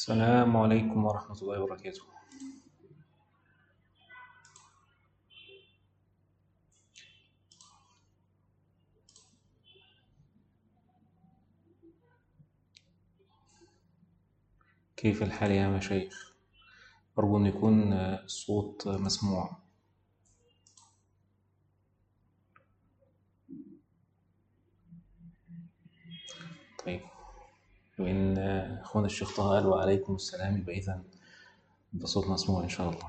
السلام عليكم ورحمة الله وبركاته كيف الحال يا مشايخ؟ أرجو أن يكون الصوت مسموع طيب وإن أخونا الشيخ طه قال وعليكم السلام يبقى إذا يبقى صوت مسموع إن شاء الله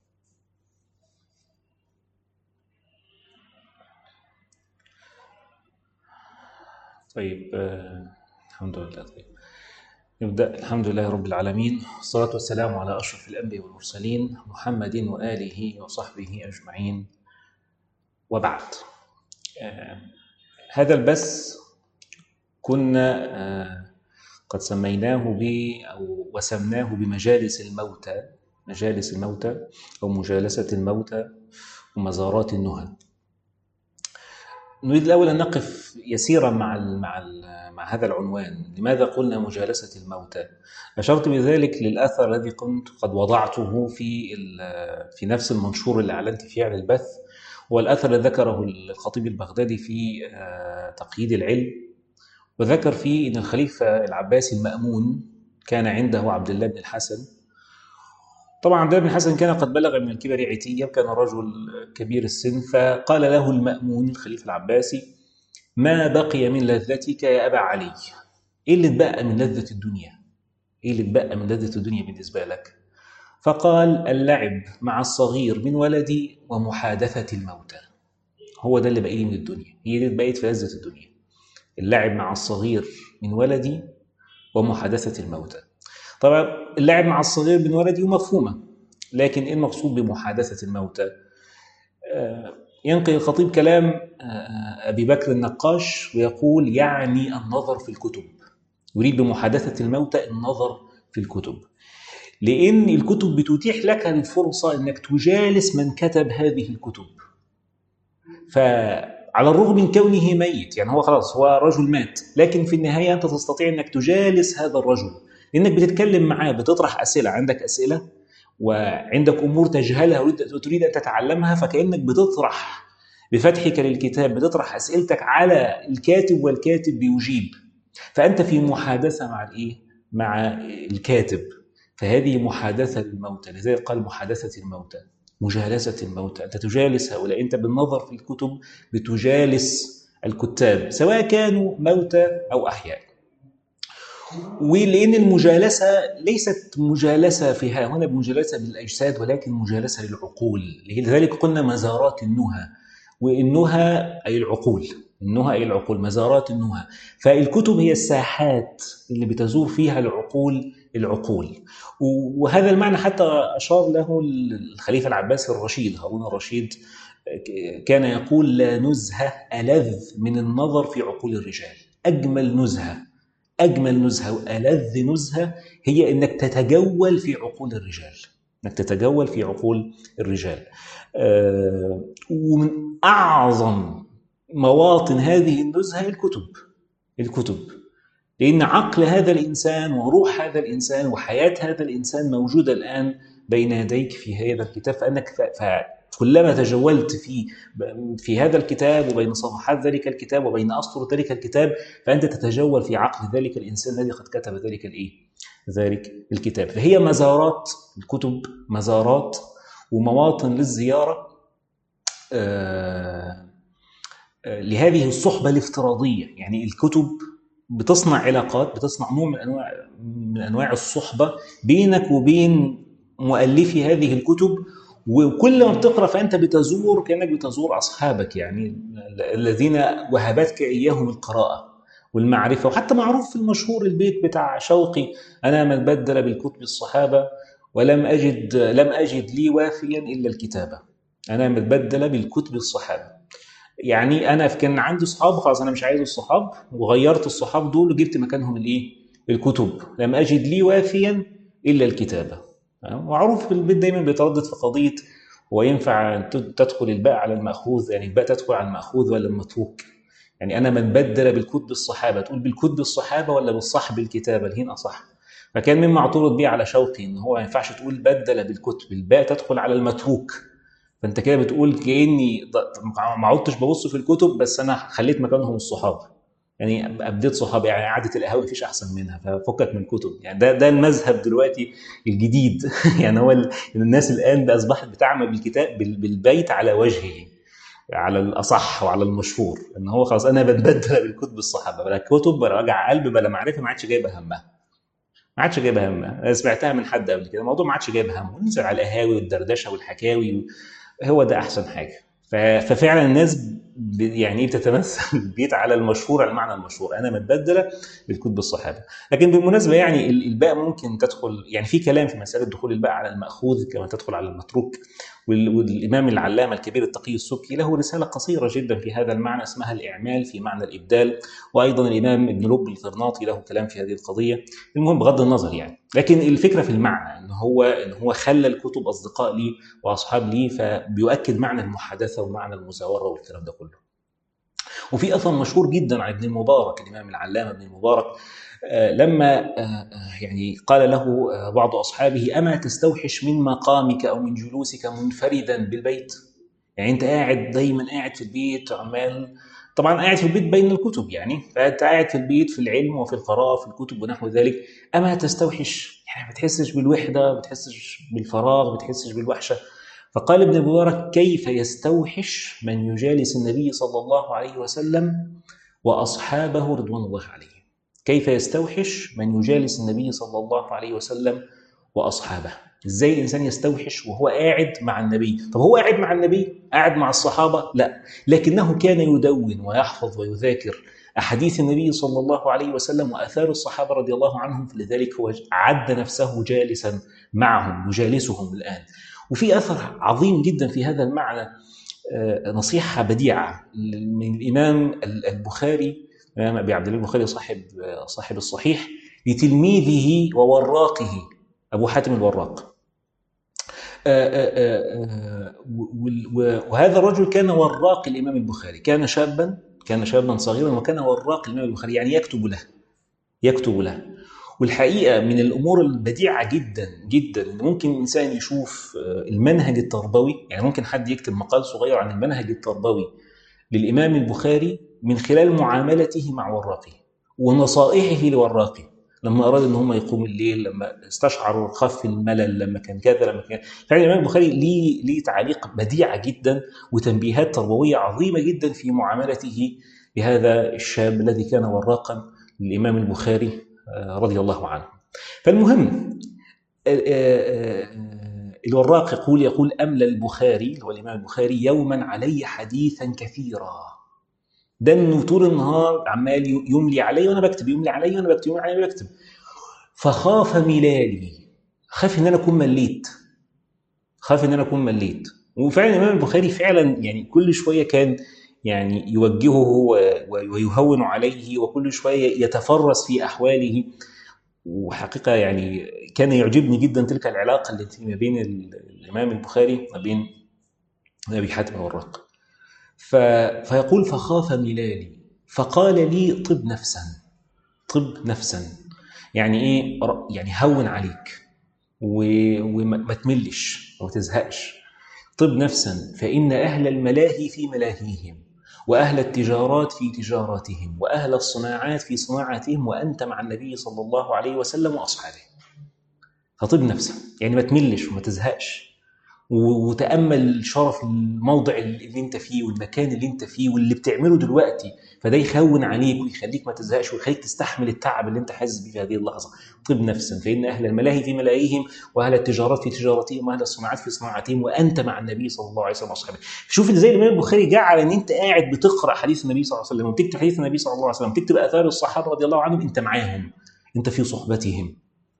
طيب آه، الحمد لله طيب نبدأ الحمد لله رب العالمين والصلاة والسلام على أشرف الأنبياء والمرسلين محمد وآله وصحبه أجمعين وبعد آه، هذا البث كنا آه، قد سميناه ب أو وسمناه بمجالس الموتى مجالس الموتى أو مجالسة الموتى ومزارات النهى نريد الأول أن نقف يسيرا مع ال مع ال مع هذا العنوان لماذا قلنا مجالسة الموتى أشرت بذلك للأثر الذي كنت قد وضعته في ال- في نفس المنشور اللي أعلنت فيه عن البث والأثر الذي ذكره الخطيب البغدادي في آه، تقييد العلم وذكر فيه أن الخليفة العباسي المأمون كان عنده عبد الله بن الحسن طبعا عبد الله بن الحسن كان قد بلغ من الكبر عتيا وكان رجل كبير السن فقال له المأمون الخليفة العباسي ما بقي من لذتك يا أبا علي إيه اللي اتبقى من لذة الدنيا إيه اللي اتبقى من لذة الدنيا بالنسبة لك فقال اللعب مع الصغير من ولدي ومحادثة الموتى هو ده اللي باقي لي من الدنيا هي دي اللي بقيت في لذة الدنيا اللعب مع الصغير من ولدي ومحادثة الموتى طبعا اللعب مع الصغير من ولدي مفهومة لكن ايه المقصود بمحادثة الموتى آه، ينقل الخطيب كلام آه، أبي بكر النقاش ويقول يعني النظر في الكتب يريد بمحادثة الموتى النظر في الكتب لأن الكتب بتتيح لك الفرصة أنك تجالس من كتب هذه الكتب فعلى الرغم من كونه ميت يعني هو خلاص هو رجل مات لكن في النهاية أنت تستطيع أنك تجالس هذا الرجل لأنك بتتكلم معاه بتطرح أسئلة عندك أسئلة وعندك أمور تجهلها وتريد أن تتعلمها فكأنك بتطرح بفتحك للكتاب بتطرح أسئلتك على الكاتب والكاتب بيجيب فأنت في محادثة مع الإيه؟ مع الكاتب فهذه محادثة للموتى لذلك قال محادثة الموتى مجالسة الموتى أنت تجالس هؤلاء أنت بالنظر في الكتب بتجالس الكتاب سواء كانوا موتى أو أحياء ولأن المجالسة ليست مجالسة فيها هنا مجالسة بالأجساد ولكن مجالسة للعقول لذلك قلنا مزارات النهى والنهى أي العقول النهى أي العقول مزارات النهى فالكتب هي الساحات اللي بتزور فيها العقول العقول وهذا المعنى حتى أشار له الخليفة العباسي الرشيد هارون الرشيد كان يقول لا نزهة ألذ من النظر في عقول الرجال أجمل نزهة أجمل نزهة وألذ نزهة هي أنك تتجول في عقول الرجال أنك تتجول في عقول الرجال آه، ومن أعظم مواطن هذه النزهة الكتب الكتب لأن عقل هذا الإنسان وروح هذا الإنسان وحياة هذا الإنسان موجودة الآن بين يديك في هذا الكتاب فأنك فكلما تجولت في في هذا الكتاب وبين صفحات ذلك الكتاب وبين أسطر ذلك الكتاب فأنت تتجول في عقل ذلك الإنسان الذي قد كتب ذلك الإيه؟ ذلك الكتاب فهي مزارات الكتب مزارات ومواطن للزيارة آه، آه، لهذه الصحبة الافتراضية يعني الكتب بتصنع علاقات بتصنع نوع من انواع من انواع الصحبه بينك وبين مؤلفي هذه الكتب وكل ما بتقرا فانت بتزور كانك بتزور اصحابك يعني الذين وهبتك اياهم القراءه والمعرفه وحتى معروف في المشهور البيت بتاع شوقي انا من بدل بالكتب الصحابه ولم اجد لم اجد لي وافيا الا الكتابه انا متبدل بالكتب الصحابه يعني انا كان عندي صحاب خلاص انا مش عايز الصحاب وغيرت الصحاب دول وجبت مكانهم الايه الكتب لم اجد لي وافيا الا الكتابه معروف في البيت دايما بيتردد في قضيه هو ينفع تدخل الباء على الماخوذ يعني الباء تدخل على الماخوذ ولا المتروك يعني انا من بدل بالكتب الصحابه تقول بالكتب الصحابه ولا بالصحب الكتابه الهين اصح فكان مما اعترض به على شوقي ان هو ما ينفعش تقول بدل بالكتب الباء تدخل على المتروك فانت كده بتقول كاني ما عدتش ببص في الكتب بس انا خليت مكانهم الصحابه يعني ابديت صحابه يعني قعده القهوه مفيش احسن منها ففكك من الكتب يعني ده ده المذهب دلوقتي الجديد يعني هو الناس الان اصبحت بتعمل بالكتاب بالبيت على وجهه على الاصح وعلى المشهور ان هو خلاص انا بتبدل بالكتب الصحابه بلا كتب بلا وجع قلب بلا معرفه ما عادش جايبه همها ما عادش جايبه همها سمعتها من حد قبل كده الموضوع ما عادش جايب همه ننزل على القهاوي والدردشه والحكاوي هو ده احسن حاجه ففعلا الناس يعني بتتمثل البيت على المشهور على المعنى المشهور انا متبدله بالكتب الصحابه لكن بالمناسبه يعني الباء ممكن تدخل يعني في كلام في مساله دخول الباء على الماخوذ كما تدخل على المتروك والامام العلامه الكبير التقي السبكي له رساله قصيره جدا في هذا المعنى اسمها الاعمال في معنى الابدال وايضا الامام ابن لب الفرناطي له كلام في هذه القضيه المهم بغض النظر يعني لكن الفكره في المعنى ان هو ان هو خلى الكتب اصدقاء لي واصحاب لي فبيؤكد معنى المحادثه ومعنى المزاوره والكلام ده كله وفي اثر مشهور جدا عن ابن المبارك الامام العلامه ابن المبارك آه، لما آه، آه، يعني قال له بعض اصحابه اما تستوحش من مقامك او من جلوسك منفردا بالبيت يعني انت قاعد دايما قاعد في البيت عمال طبعا قاعد في البيت بين الكتب يعني فانت قاعد في البيت في العلم وفي القراءه في الكتب ونحو ذلك اما تستوحش يعني ما بتحسش بالوحده ما بتحسش بالفراغ ما بتحسش بالوحشه فقال ابن المبارك كيف يستوحش من يجالس النبي صلى الله عليه وسلم واصحابه رضوان الله عليهم كيف يستوحش من يجالس النبي صلى الله عليه وسلم واصحابه ازاي الانسان يستوحش وهو قاعد مع النبي طب هو قاعد مع النبي قاعد مع الصحابه لا لكنه كان يدون ويحفظ ويذاكر احاديث النبي صلى الله عليه وسلم واثار الصحابه رضي الله عنهم فلذلك هو عد نفسه جالسا معهم يجالسهم الان وفي اثر عظيم جدا في هذا المعنى آه، نصيحه بديعه من الامام البخاري الإمام أبي عبد الله البخاري صاحب صاحب الصحيح لتلميذه ووراقه أبو حاتم الوراق آه، آه، آه، وهذا الرجل كان وراق الإمام البخاري كان شابا كان شابا صغيرا وكان وراق الإمام البخاري يعني يكتب له يكتب له والحقيقة من الأمور البديعة جدا جدا إن ممكن الإنسان يشوف المنهج التربوي يعني ممكن حد يكتب مقال صغير عن المنهج التربوي للإمام البخاري من خلال معاملته مع وراقه ونصائحه لوراقه لما اراد ان هم يقوموا الليل لما استشعروا خف الملل لما كان كذا لما كان فعلا الامام البخاري ليه ليه تعليق بديعه جدا وتنبيهات تربويه عظيمه جدا في معاملته لهذا الشاب الذي كان وراقا للامام البخاري آه، رضي الله عنه. فالمهم آه، آه، الوراق يقول يقول املى البخاري هو الامام البخاري يوما علي حديثا كثيرا ده انه طول النهار عمال يملي علي وانا بكتب يملي علي وانا بكتب يملي علي وانا بكتب فخاف ملالي خاف ان انا اكون مليت خاف ان انا اكون مليت وفعلا الامام البخاري فعلا يعني كل شويه كان يعني يوجهه ويهون عليه وكل شويه يتفرس في احواله وحقيقه يعني كان يعجبني جدا تلك العلاقه التي ما بين الامام البخاري وما بين ابي حاتم الوراق ف... فيقول فخاف ملالي فقال لي طب نفسا طب نفسا يعني ايه يعني هون عليك و... وما تملش وما تزهقش طب نفسا فإن أهل الملاهي في ملاهيهم وأهل التجارات في تجاراتهم وأهل الصناعات في صناعاتهم وأنت مع النبي صلى الله عليه وسلم وأصحابه فطب نفسا يعني ما تملش وما تزهقش وتامل شرف الموضع اللي انت فيه والمكان اللي انت فيه واللي بتعمله دلوقتي فده يخون عليك ويخليك ما تزهقش ويخليك تستحمل التعب اللي انت حاسس بيه في هذه اللحظه طب نفسا فان اهل الملاهي في ملاهيهم واهل التجارات في تجارتهم واهل الصناعات في صناعتهم وانت مع النبي صلى الله عليه وسلم واصحابه شوف ازاي الامام البخاري جعل ان انت قاعد بتقرا حديث النبي صلى الله عليه وسلم وتكتب حديث النبي صلى الله عليه وسلم تكتب اثار الصحابه رضي الله عنهم انت معاهم انت في صحبتهم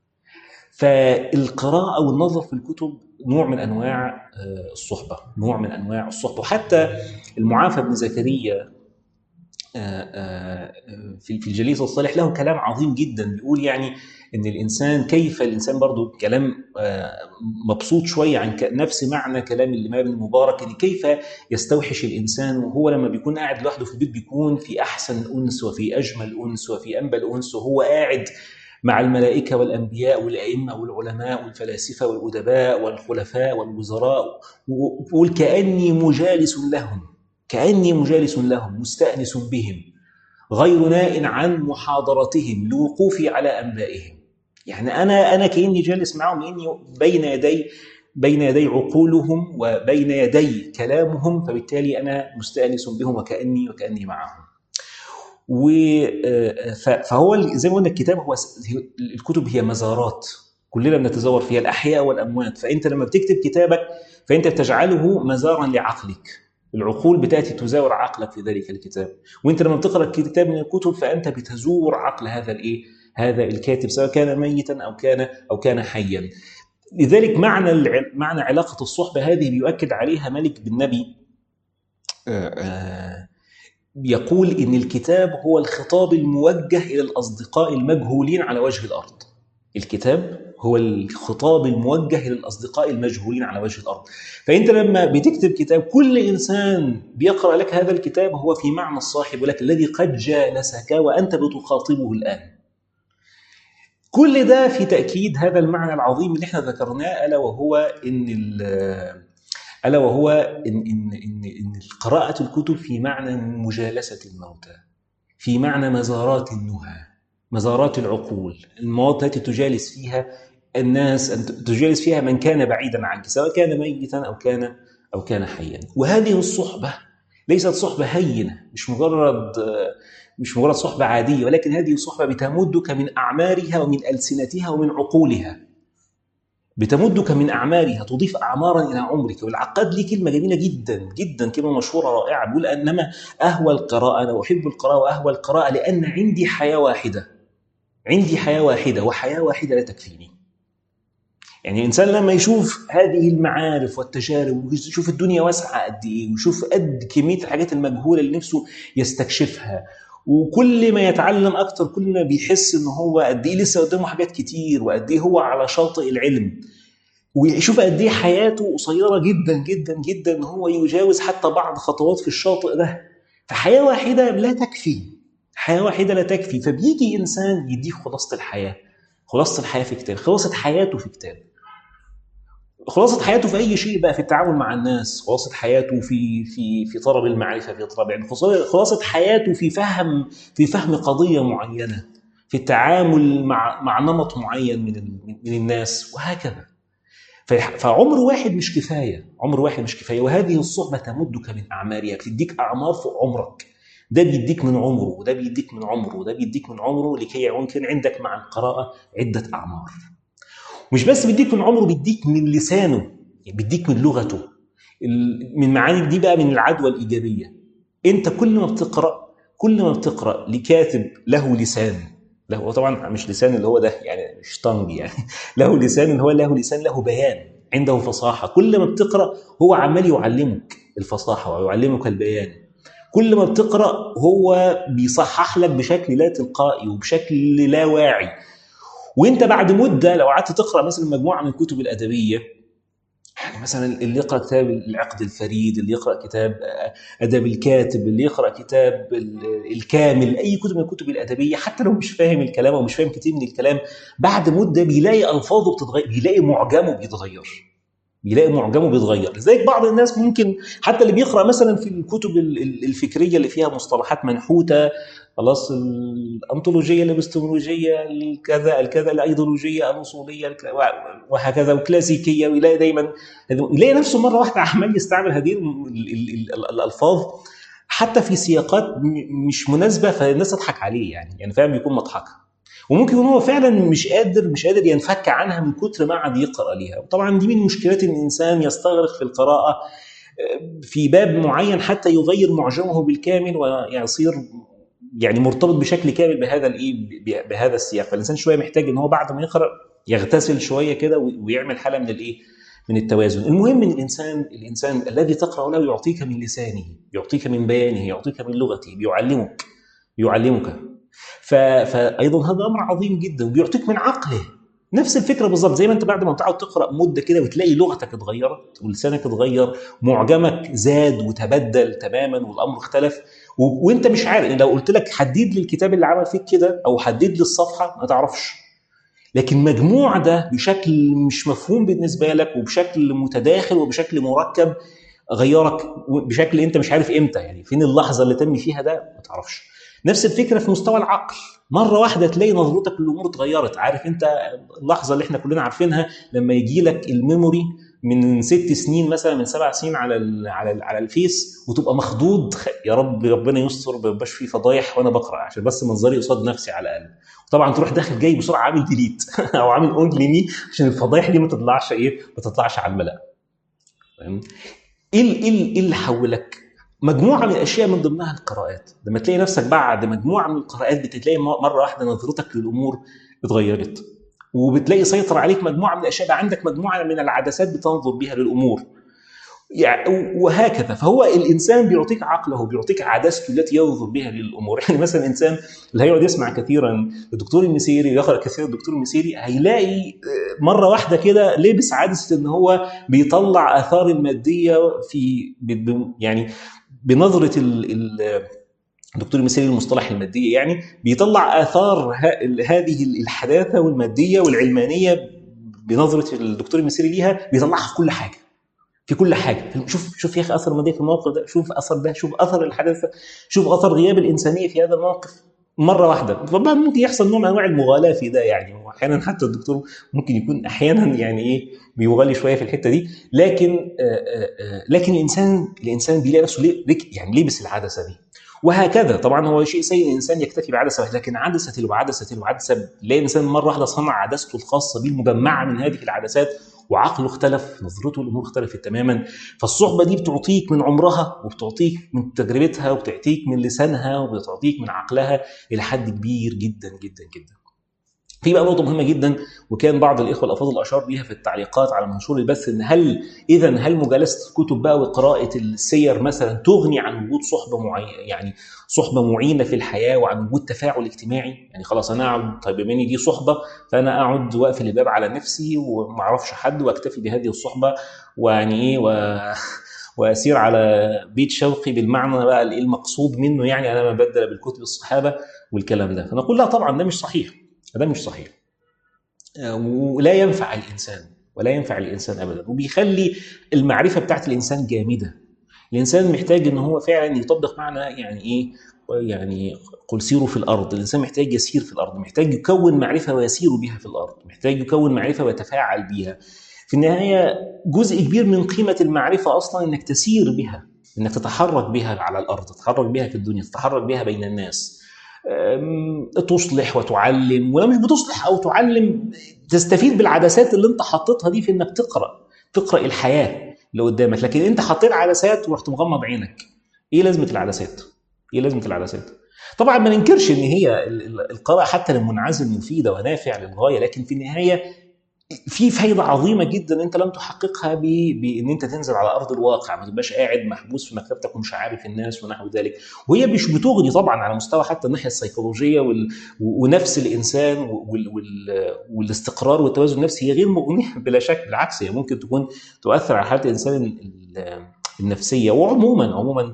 فالقراءة والنظر في الكتب نوع من انواع آه، الصحبه نوع من انواع الصحبه وحتى المعافى بن زكريا آه، آه، في الجليس الصالح له كلام عظيم جدا بيقول يعني ان الانسان كيف الانسان برضو كلام مبسوط شويه عن نفس معنى كلام الامام المبارك ان كيف يستوحش الانسان وهو لما بيكون قاعد لوحده في البيت بيكون في احسن انس وفي اجمل انس وفي انبل انس وهو قاعد مع الملائكة والأنبياء والأئمة والعلماء والفلاسفة والأدباء والخلفاء والوزراء وقول كأني مجالس لهم كأني مجالس لهم مستأنس بهم غير ناء عن محاضرتهم لوقوفي على أنبائهم يعني أنا أنا كأني جالس معهم إني بين يدي بين يدي عقولهم وبين يدي كلامهم فبالتالي أنا مستأنس بهم وكأني وكأني معهم فهو زي ما قلنا الكتاب هو الكتب هي مزارات كلنا بنتزور فيها الاحياء والاموات فانت لما بتكتب كتابك فانت بتجعله مزارا لعقلك العقول بتاتي تزاور عقلك في ذلك الكتاب وانت لما بتقرا كتاب من الكتب فانت بتزور عقل هذا الايه هذا الكاتب سواء كان ميتا او كان او كان حيا لذلك معنى معنى علاقه الصحبه هذه بيؤكد عليها ملك بن نبي آآ آآ يقول ان الكتاب هو الخطاب الموجه الى الاصدقاء المجهولين على وجه الارض الكتاب هو الخطاب الموجه الى الاصدقاء المجهولين على وجه الارض فانت لما بتكتب كتاب كل انسان بيقرا لك هذا الكتاب هو في معنى الصاحب لك الذي قد جالسك وانت بتخاطبه الان كل ده في تاكيد هذا المعنى العظيم اللي احنا ذكرناه الا وهو ان الا وهو ان ان ان ان قراءه الكتب في معنى مجالسه الموتى في معنى مزارات النهى مزارات العقول المواطن التي تجالس فيها الناس أن تجالس فيها من كان بعيدا عنك سواء كان ميتا او كان او كان حيا وهذه الصحبه ليست صحبه هينه مش مجرد مش مجرد صحبه عاديه ولكن هذه الصحبه بتمدك من اعمارها ومن السنتها ومن عقولها بتمدك من اعمارها تضيف اعمارا الى عمرك والعقاد ليه كلمه جميله جدا جدا كلمه مشهوره رائعه بيقول انما اهوى القراءه انا احب القراءه واهوى القراءه لان عندي حياه واحده عندي حياه واحده وحياه واحده لا تكفيني يعني الانسان لما يشوف هذه المعارف والتجارب ويشوف الدنيا واسعه قد ايه ويشوف قد كميه الحاجات المجهوله اللي نفسه يستكشفها وكل ما يتعلم اكتر كل ما بيحس ان هو قد ايه لسه قدامه حاجات كتير وقد ايه هو على شاطئ العلم ويشوف قد ايه حياته قصيره جدا جدا جدا ان هو يجاوز حتى بعض خطوات في الشاطئ ده فحياه واحده لا تكفي حياه واحده لا تكفي فبيجي انسان يديك خلاصه الحياه خلاصه الحياه في كتاب خلاصه حياته في كتاب خلاصة حياته في أي شيء بقى في التعامل مع الناس، خلاصة حياته في في في طلب المعرفة في طلب يعني خلاصة حياته في فهم في فهم قضية معينة، في التعامل مع مع نمط معين من من الناس وهكذا. فعمر واحد مش كفاية، عمر واحد مش كفاية وهذه الصحبة تمدك من أعمارها، بتديك أعمار فوق عمرك. ده بيديك من عمره وده بيديك من عمره وده بيديك من عمره لكي يكون عندك مع القراءة عدة أعمار. مش بس بيديك من عمره بيديك من لسانه يعني بيديك من لغته من معاني دي بقى من العدوى الايجابيه انت كل ما بتقرا كل ما بتقرا لكاتب له لسان له هو طبعا مش لسان اللي هو ده يعني مش طنج يعني له لسان اللي هو له لسان له بيان عنده فصاحه كل ما بتقرا هو عمال يعلمك الفصاحه ويعلمك البيان كل ما بتقرا هو بيصحح لك بشكل لا تلقائي وبشكل لا واعي وانت بعد مده لو قعدت تقرا مثلا مجموعه من الكتب الادبيه يعني مثلا اللي يقرا كتاب العقد الفريد اللي يقرا كتاب ادب الكاتب اللي يقرا كتاب الكامل اي كتب من الكتب الادبيه حتى لو مش فاهم الكلام او مش فاهم كتير من الكلام بعد مده بيلاقي الفاظه بتتغير بيلاقي معجمه بيتغير بيلاقي معجمه بيتغير لذلك بعض الناس ممكن حتى اللي بيقرا مثلا في الكتب الفكريه اللي فيها مصطلحات منحوته خلاص الانطولوجيه الابستمولوجيه الكذا الكذا الايديولوجيه الاصوليه وهكذا وكلاسيكيه ويلاقي دايما يلاقي نفسه مره واحده عمال يستعمل هذه الالفاظ حتى في سياقات مش مناسبه فالناس تضحك عليه يعني يعني فاهم بيكون مضحكه وممكن يكون هو فعلا مش قادر مش قادر ينفك عنها من كتر ما قعد يقرا ليها وطبعا دي من مشكلات ان الانسان يستغرق في القراءه في باب معين حتى يغير معجمه بالكامل ويصير يعني مرتبط بشكل كامل بهذا الايه بهذا السياق فالانسان شويه محتاج ان هو بعد ما يقرا يغتسل شويه كده ويعمل حاله من الايه من التوازن المهم ان الانسان الانسان الذي تقرا له يعطيك من لسانه يعطيك من بيانه يعطيك من لغته بيعلمك يعلمك فايضا هذا امر عظيم جدا وبيعطيك من عقله نفس الفكره بالظبط زي ما انت بعد ما تقعد تقرا مده كده وتلاقي لغتك اتغيرت ولسانك اتغير معجمك زاد وتبدل تماما والامر اختلف وانت مش عارف لو قلت لك حدد لي الكتاب اللي عمل فيك كده او حدد لي الصفحه ما تعرفش لكن مجموع ده بشكل مش مفهوم بالنسبه لك وبشكل متداخل وبشكل مركب غيرك بشكل انت مش عارف امتى يعني فين اللحظه اللي تم فيها ده ما تعرفش نفس الفكره في مستوى العقل مره واحده تلاقي نظرتك للامور اتغيرت عارف انت اللحظه اللي احنا كلنا عارفينها لما يجي لك الميموري من ست سنين مثلا من سبع سنين على ال على ال على الفيس وتبقى مخضوض يا رب ربنا يستر ما يبقاش فيه فضايح وانا بقرا عشان بس منظري قصاد نفسي على الاقل طبعا تروح داخل جاي بسرعه عامل ديليت او عامل اونلي مي عشان الفضايح دي ما تطلعش ايه ما تطلعش على الملا فاهم ايه ايه ايه اللي حولك مجموعه من الاشياء من ضمنها القراءات لما تلاقي نفسك بعد مجموعه من القراءات بتلاقي مره واحده نظرتك للامور اتغيرت وبتلاقي سيطر عليك مجموعه من الاشياء بقى عندك مجموعه من العدسات بتنظر بها للامور يعني وهكذا فهو الانسان بيعطيك عقله بيعطيك عدسته التي ينظر بها للامور يعني مثلا الانسان اللي هيقعد يسمع كثيرا الدكتور المسيري يقرا كثيرا الدكتور المسيري هيلاقي مره واحده كده لبس عدسه ان هو بيطلع اثار الماديه في يعني بنظره الدكتور المسيري المصطلح الماديه يعني بيطلع اثار هذه الحداثه والماديه والعلمانيه بنظره الدكتور المسيري ليها بيطلعها في كل حاجه في كل حاجه شوف شوف يا اخي اثر الماديه في الموقف ده شوف اثر ده شوف اثر الحدث شوف اثر غياب الانسانيه في هذا الموقف مره واحده طبعا ممكن يحصل نوع من انواع المغالاه في ده يعني واحيانا حتى الدكتور ممكن يكون احيانا يعني ايه بيغالي شويه في الحته دي لكن آآ آآ لكن الانسان الانسان بيلاقي نفسه ليه يعني لبس العدسه دي وهكذا طبعا هو شيء سيء الانسان يكتفي بعدسه واحده لكن عدسه تلو عدسه تلو عدسه تلاقي الانسان مره واحده صنع عدسته الخاصه به المجمعه من هذه العدسات وعقله اختلف نظرته للامور اختلفت تماما فالصحبه دي بتعطيك من عمرها وبتعطيك من تجربتها وبتعطيك من لسانها وبتعطيك من عقلها الى حد كبير جدا جدا جدا في بقى نقطه مهمه جدا وكان بعض الاخوه الافاضل اشار بيها في التعليقات على منشور البث ان هل اذا هل مجالسه الكتب بقى وقراءه السير مثلا تغني عن وجود صحبه معينه يعني صحبه معينه في الحياه وعن وجود تفاعل اجتماعي يعني خلاص انا اقعد طيب بما دي صحبه فانا اقعد واقفل الباب على نفسي وما اعرفش حد واكتفي بهذه الصحبه ويعني ايه و... واسير على بيت شوقي بالمعنى بقى ايه المقصود منه يعني انا ما بدل بالكتب الصحابه والكلام ده فنقول لا طبعا ده مش صحيح ده مش صحيح ولا ينفع الانسان ولا ينفع الانسان ابدا وبيخلي المعرفه بتاعت الانسان جامده الانسان محتاج ان هو فعلا يطبق معنى يعني ايه يعني قل سيروا في الارض الانسان محتاج يسير في الارض محتاج يكون معرفه ويسير بها في الارض محتاج يكون معرفه ويتفاعل بها في النهايه جزء كبير من قيمه المعرفه اصلا انك تسير بها انك تتحرك بها على الارض تتحرك بها في الدنيا تتحرك بها بين الناس تصلح وتعلم ولو مش بتصلح او تعلم تستفيد بالعدسات اللي انت حطيتها دي في انك تقرا تقرا الحياه اللي قدامك لكن انت حطيت عدسات ورحت مغمض عينك ايه لازمه العدسات ايه لازمه العدسات طبعا ما ننكرش ان هي القراءه حتى للمنعزل مفيده ونافع للغايه لكن في النهايه في فايده عظيمه جدا انت لم تحققها بان انت تنزل على ارض الواقع ما تبقاش قاعد محبوس في مكتبتك ومش عارف الناس ونحو ذلك وهي مش بتغني طبعا على مستوى حتى الناحيه السيكولوجيه وال... ونفس الانسان وال... وال... والاستقرار والتوازن النفسي هي غير مغنيه بلا شك بالعكس هي ممكن تكون تؤثر على حاله الانسان النفسيه وعموما عموما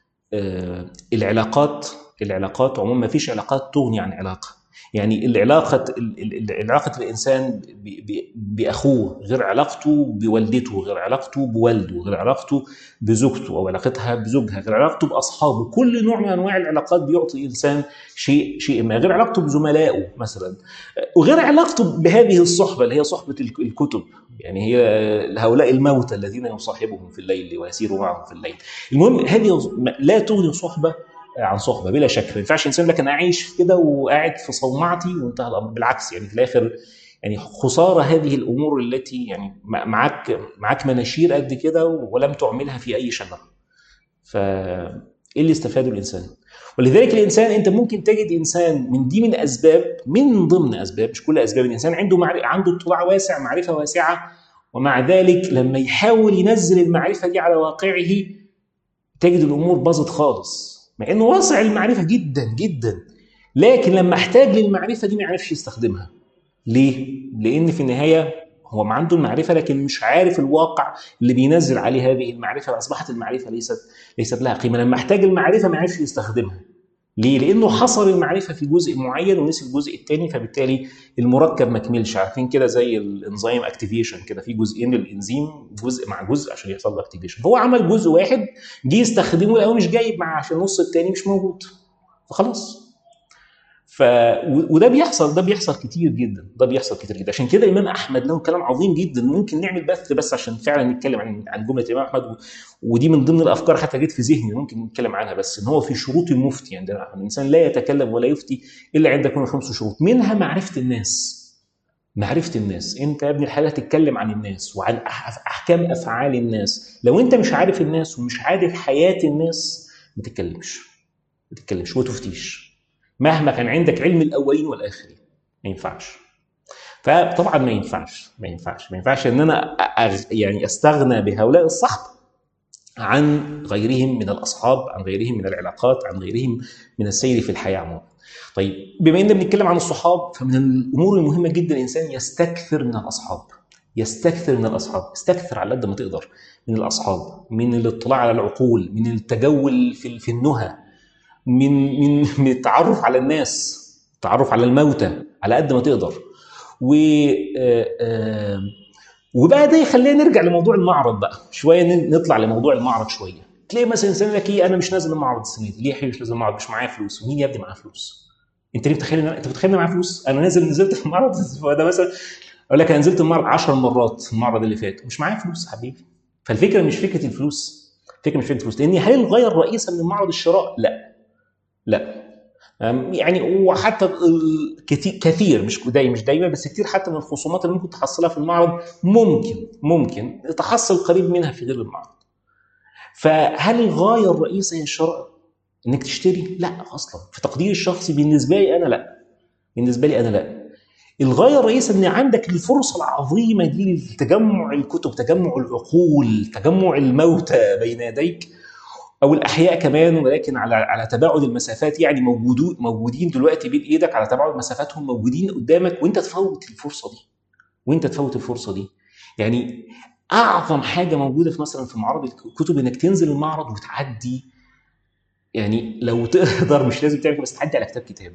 العلاقات العلاقات عموما ما فيش علاقات تغني عن علاقه يعني العلاقة علاقة الإنسان بأخوه غير علاقته بوالدته غير علاقته بوالده غير علاقته بزوجته أو علاقتها بزوجها غير علاقته بأصحابه كل نوع من أنواع العلاقات بيعطي إنسان شيء شيء ما غير علاقته بزملائه مثلا وغير علاقته بهذه الصحبة اللي هي صحبة الكتب يعني هي هؤلاء الموتى الذين يصاحبهم في الليل ويسير معهم في الليل المهم هذه لا تغني صحبة عن صحبه بلا شك ما ينفعش انسان لك انا عايش كده وقاعد في صومعتي وانتهى الامر بالعكس يعني في الاخر يعني خساره هذه الامور التي يعني معاك معاك مناشير قد كده ولم تعملها في اي شجره. ف ايه اللي استفاده الانسان؟ ولذلك الانسان انت ممكن تجد انسان من دي من اسباب من ضمن اسباب مش كل اسباب الانسان عنده معرفة عنده اطلاع واسع معرفه واسعه ومع ذلك لما يحاول ينزل المعرفه دي على واقعه تجد الامور باظت خالص مع انه واسع المعرفه جدا جدا لكن لما احتاج للمعرفه دي ما يعرفش يستخدمها ليه لان في النهايه هو ما عنده المعرفه لكن مش عارف الواقع اللي بينزل عليه هذه المعرفه فاصبحت المعرفه ليست ليست لها قيمه لما احتاج المعرفه ما يعرفش يستخدمها ليه؟ لانه حصر المعرفه في جزء معين ونسي الجزء الثاني فبالتالي المركب ما كملش عارفين كده زي الانزيم اكتيفيشن كده في جزئين للانزيم جزء مع جزء عشان يحصل له اكتيفيشن هو عمل جزء واحد جه يستخدمه لقاه مش جايب معاه عشان النص الثاني مش موجود فخلاص ف وده بيحصل ده بيحصل كتير جدا ده بيحصل كتير جدا عشان كده الامام احمد له كلام عظيم جدا ممكن نعمل بث بس عشان فعلا نتكلم عن عن جمله الامام احمد ودي من ضمن الافكار حتى جت في ذهني ممكن نتكلم عنها بس ان هو في شروط المفتي عندنا الانسان لا يتكلم ولا يفتي الا عند يكون خمس شروط منها معرفه الناس معرفه الناس انت يا ابن الحلال تتكلم عن الناس وعن احكام افعال الناس لو انت مش عارف الناس ومش عارف حياه الناس ما تتكلمش ما تتكلمش وتفتيش مهما كان عندك علم الاولين والاخرين ما ينفعش فطبعا ما ينفعش ما ينفعش ما ينفعش ان انا يعني استغنى بهؤلاء الصحب عن غيرهم من الاصحاب عن غيرهم من العلاقات عن غيرهم من السير في الحياه عموما طيب بما اننا بنتكلم عن الصحاب فمن الامور المهمه جدا الانسان يستكثر من الاصحاب يستكثر من الاصحاب استكثر على قد ما تقدر من الاصحاب من الاطلاع على العقول من التجول في في النهى من من من التعرف على الناس التعرف على الموتى على قد ما تقدر و وبقى ده يخلينا نرجع لموضوع المعرض بقى شويه نطلع لموضوع المعرض شويه تلاقي مثلا انسان لك ايه انا مش نازل المعرض السنه دي ليه يا حبيبي مش نازل المعرض مش معايا فلوس ومين يا ابني معاه فلوس انت ليه متخيل انت متخيل ان معايا فلوس انا نازل نزلت في المعرض ده مثلا اقول لك انا نزلت المعرض 10 مرات المعرض اللي فات مش معايا فلوس حبيبي فالفكره مش فكره الفلوس الفكره مش فكره الفلوس لان هل الغايه الرئيسه من المعرض الشراء؟ لا لا يعني وحتى كثير مش دايما مش دايما بس كثير حتى من الخصومات اللي ممكن تحصلها في المعرض ممكن ممكن تحصل قريب منها في غير المعرض. فهل الغايه الرئيسيه هي الشراء؟ انك تشتري؟ لا اصلا في تقديري الشخصي بالنسبه لي انا لا. بالنسبه لي انا لا. الغايه الرئيسه ان عندك الفرصه العظيمه دي لتجمع الكتب، تجمع العقول، تجمع الموتى بين يديك او الاحياء كمان ولكن على على تباعد المسافات يعني موجودون موجودين دلوقتي بين ايدك على تباعد مسافاتهم موجودين قدامك وانت تفوت الفرصه دي وانت تفوت الفرصه دي يعني اعظم حاجه موجوده في مثلا في معرض الكتب انك تنزل المعرض وتعدي يعني لو تقدر مش لازم تعمل بس تعدي على كتاب كتاب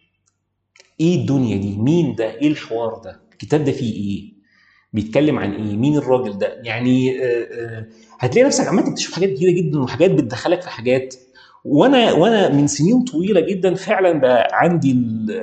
ايه الدنيا دي مين ده ايه الحوار ده الكتاب ده فيه ايه بيتكلم عن ايه مين الراجل ده يعني آآ آآ هتلاقي نفسك عمال تكتشف حاجات كتيره جدا وحاجات بتدخلك في حاجات وانا وانا من سنين طويله جدا فعلا بقى عندي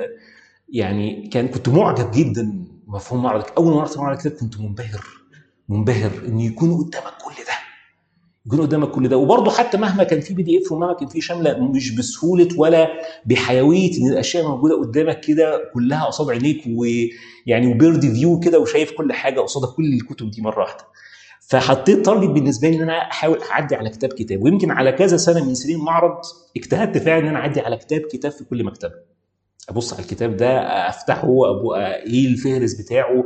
يعني كان كنت معجب جدا مفهوم معرض اول ما رحت معرض كتاب كنت منبهر منبهر ان يكون قدامك كل ده يكون قدامك كل ده وبرضه حتى مهما كان في بي دي اف ومهما كان في شامله مش بسهوله ولا بحيويه ان الاشياء موجوده قدامك كده كلها قصاد عينيك ويعني وبيرد فيو كده وشايف كل حاجه قصادك كل الكتب دي مره واحده فحطيت تارجت بالنسبه لي ان انا احاول اعدي على كتاب كتاب ويمكن على كذا سنه من سنين معرض اجتهدت فعلا ان انا اعدي على كتاب كتاب في كل مكتبه ابص على الكتاب ده افتحه أبو ايه الفهرس بتاعه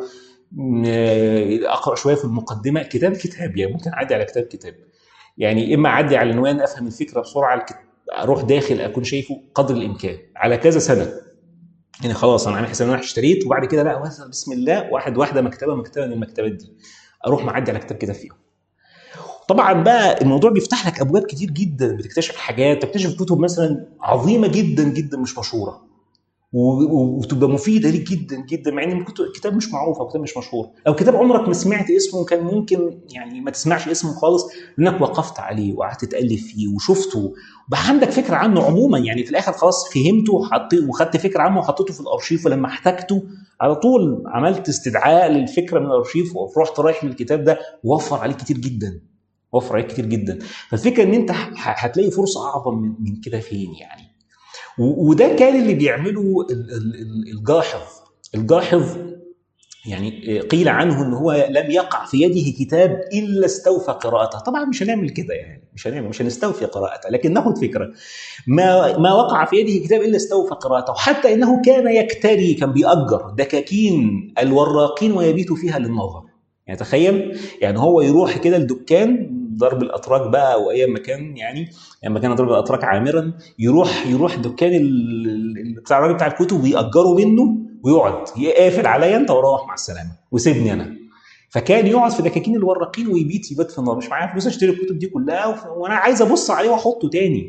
اقرا شويه في المقدمه كتاب كتاب يعني ممكن اعدي على كتاب كتاب يعني اما اعدي على العنوان افهم الفكره بسرعه اروح داخل اكون شايفه قدر الامكان على كذا سنه يعني خلاص انا عامل حساب ان انا اشتريت وبعد كده لا بسم الله واحد واحده مكتبه مكتبه من المكتبات دي اروح معدي على كتاب كده فيهم طبعا بقى الموضوع بيفتح لك ابواب كتير جدا بتكتشف حاجات تكتشف كتب مثلا عظيمه جدا جدا مش مشهوره وتبقى مفيده ليك جدا جدا مع ان الكتاب مش معروف او كتاب مش مشهور او كتاب عمرك ما سمعت اسمه كان ممكن يعني ما تسمعش اسمه خالص لانك وقفت عليه وقعدت تالف فيه وشفته بقى عندك فكره عنه عموما يعني في الاخر خلاص فهمته وحطيت وخدت فكره عنه وحطيته في الارشيف ولما احتجته على طول عملت استدعاء للفكره من الارشيف ورحت رايح للكتاب ده وفر عليك كتير جدا وفر عليك كتير جدا فالفكره ان انت هتلاقي فرصه اعظم من, من كده فين يعني وده كان اللي بيعمله الجاحظ الجاحظ يعني قيل عنه ان هو لم يقع في يده كتاب الا استوفى قراءته طبعا مش هنعمل كده يعني مش هنعمل مش هنستوفي قراءته لكن ناخد فكره ما ما وقع في يده كتاب الا استوفى قراءته حتى انه كان يكتري كان بيأجر دكاكين الوراقين ويبيت فيها للنظر يعني تخيل يعني هو يروح كده الدكان ضرب الاتراك بقى او اي مكان يعني لما كان ضرب الاتراك عامرا يروح يروح دكان بتاع الراجل بتاع الكتب ويأجره منه ويقعد يقافل عليا انت وروح مع السلامه وسيبني انا فكان يقعد في دكاكين الوراقين ويبيت يبات في النار مش معايا فلوس اشتري الكتب دي كلها وانا عايز ابص عليه واحطه تاني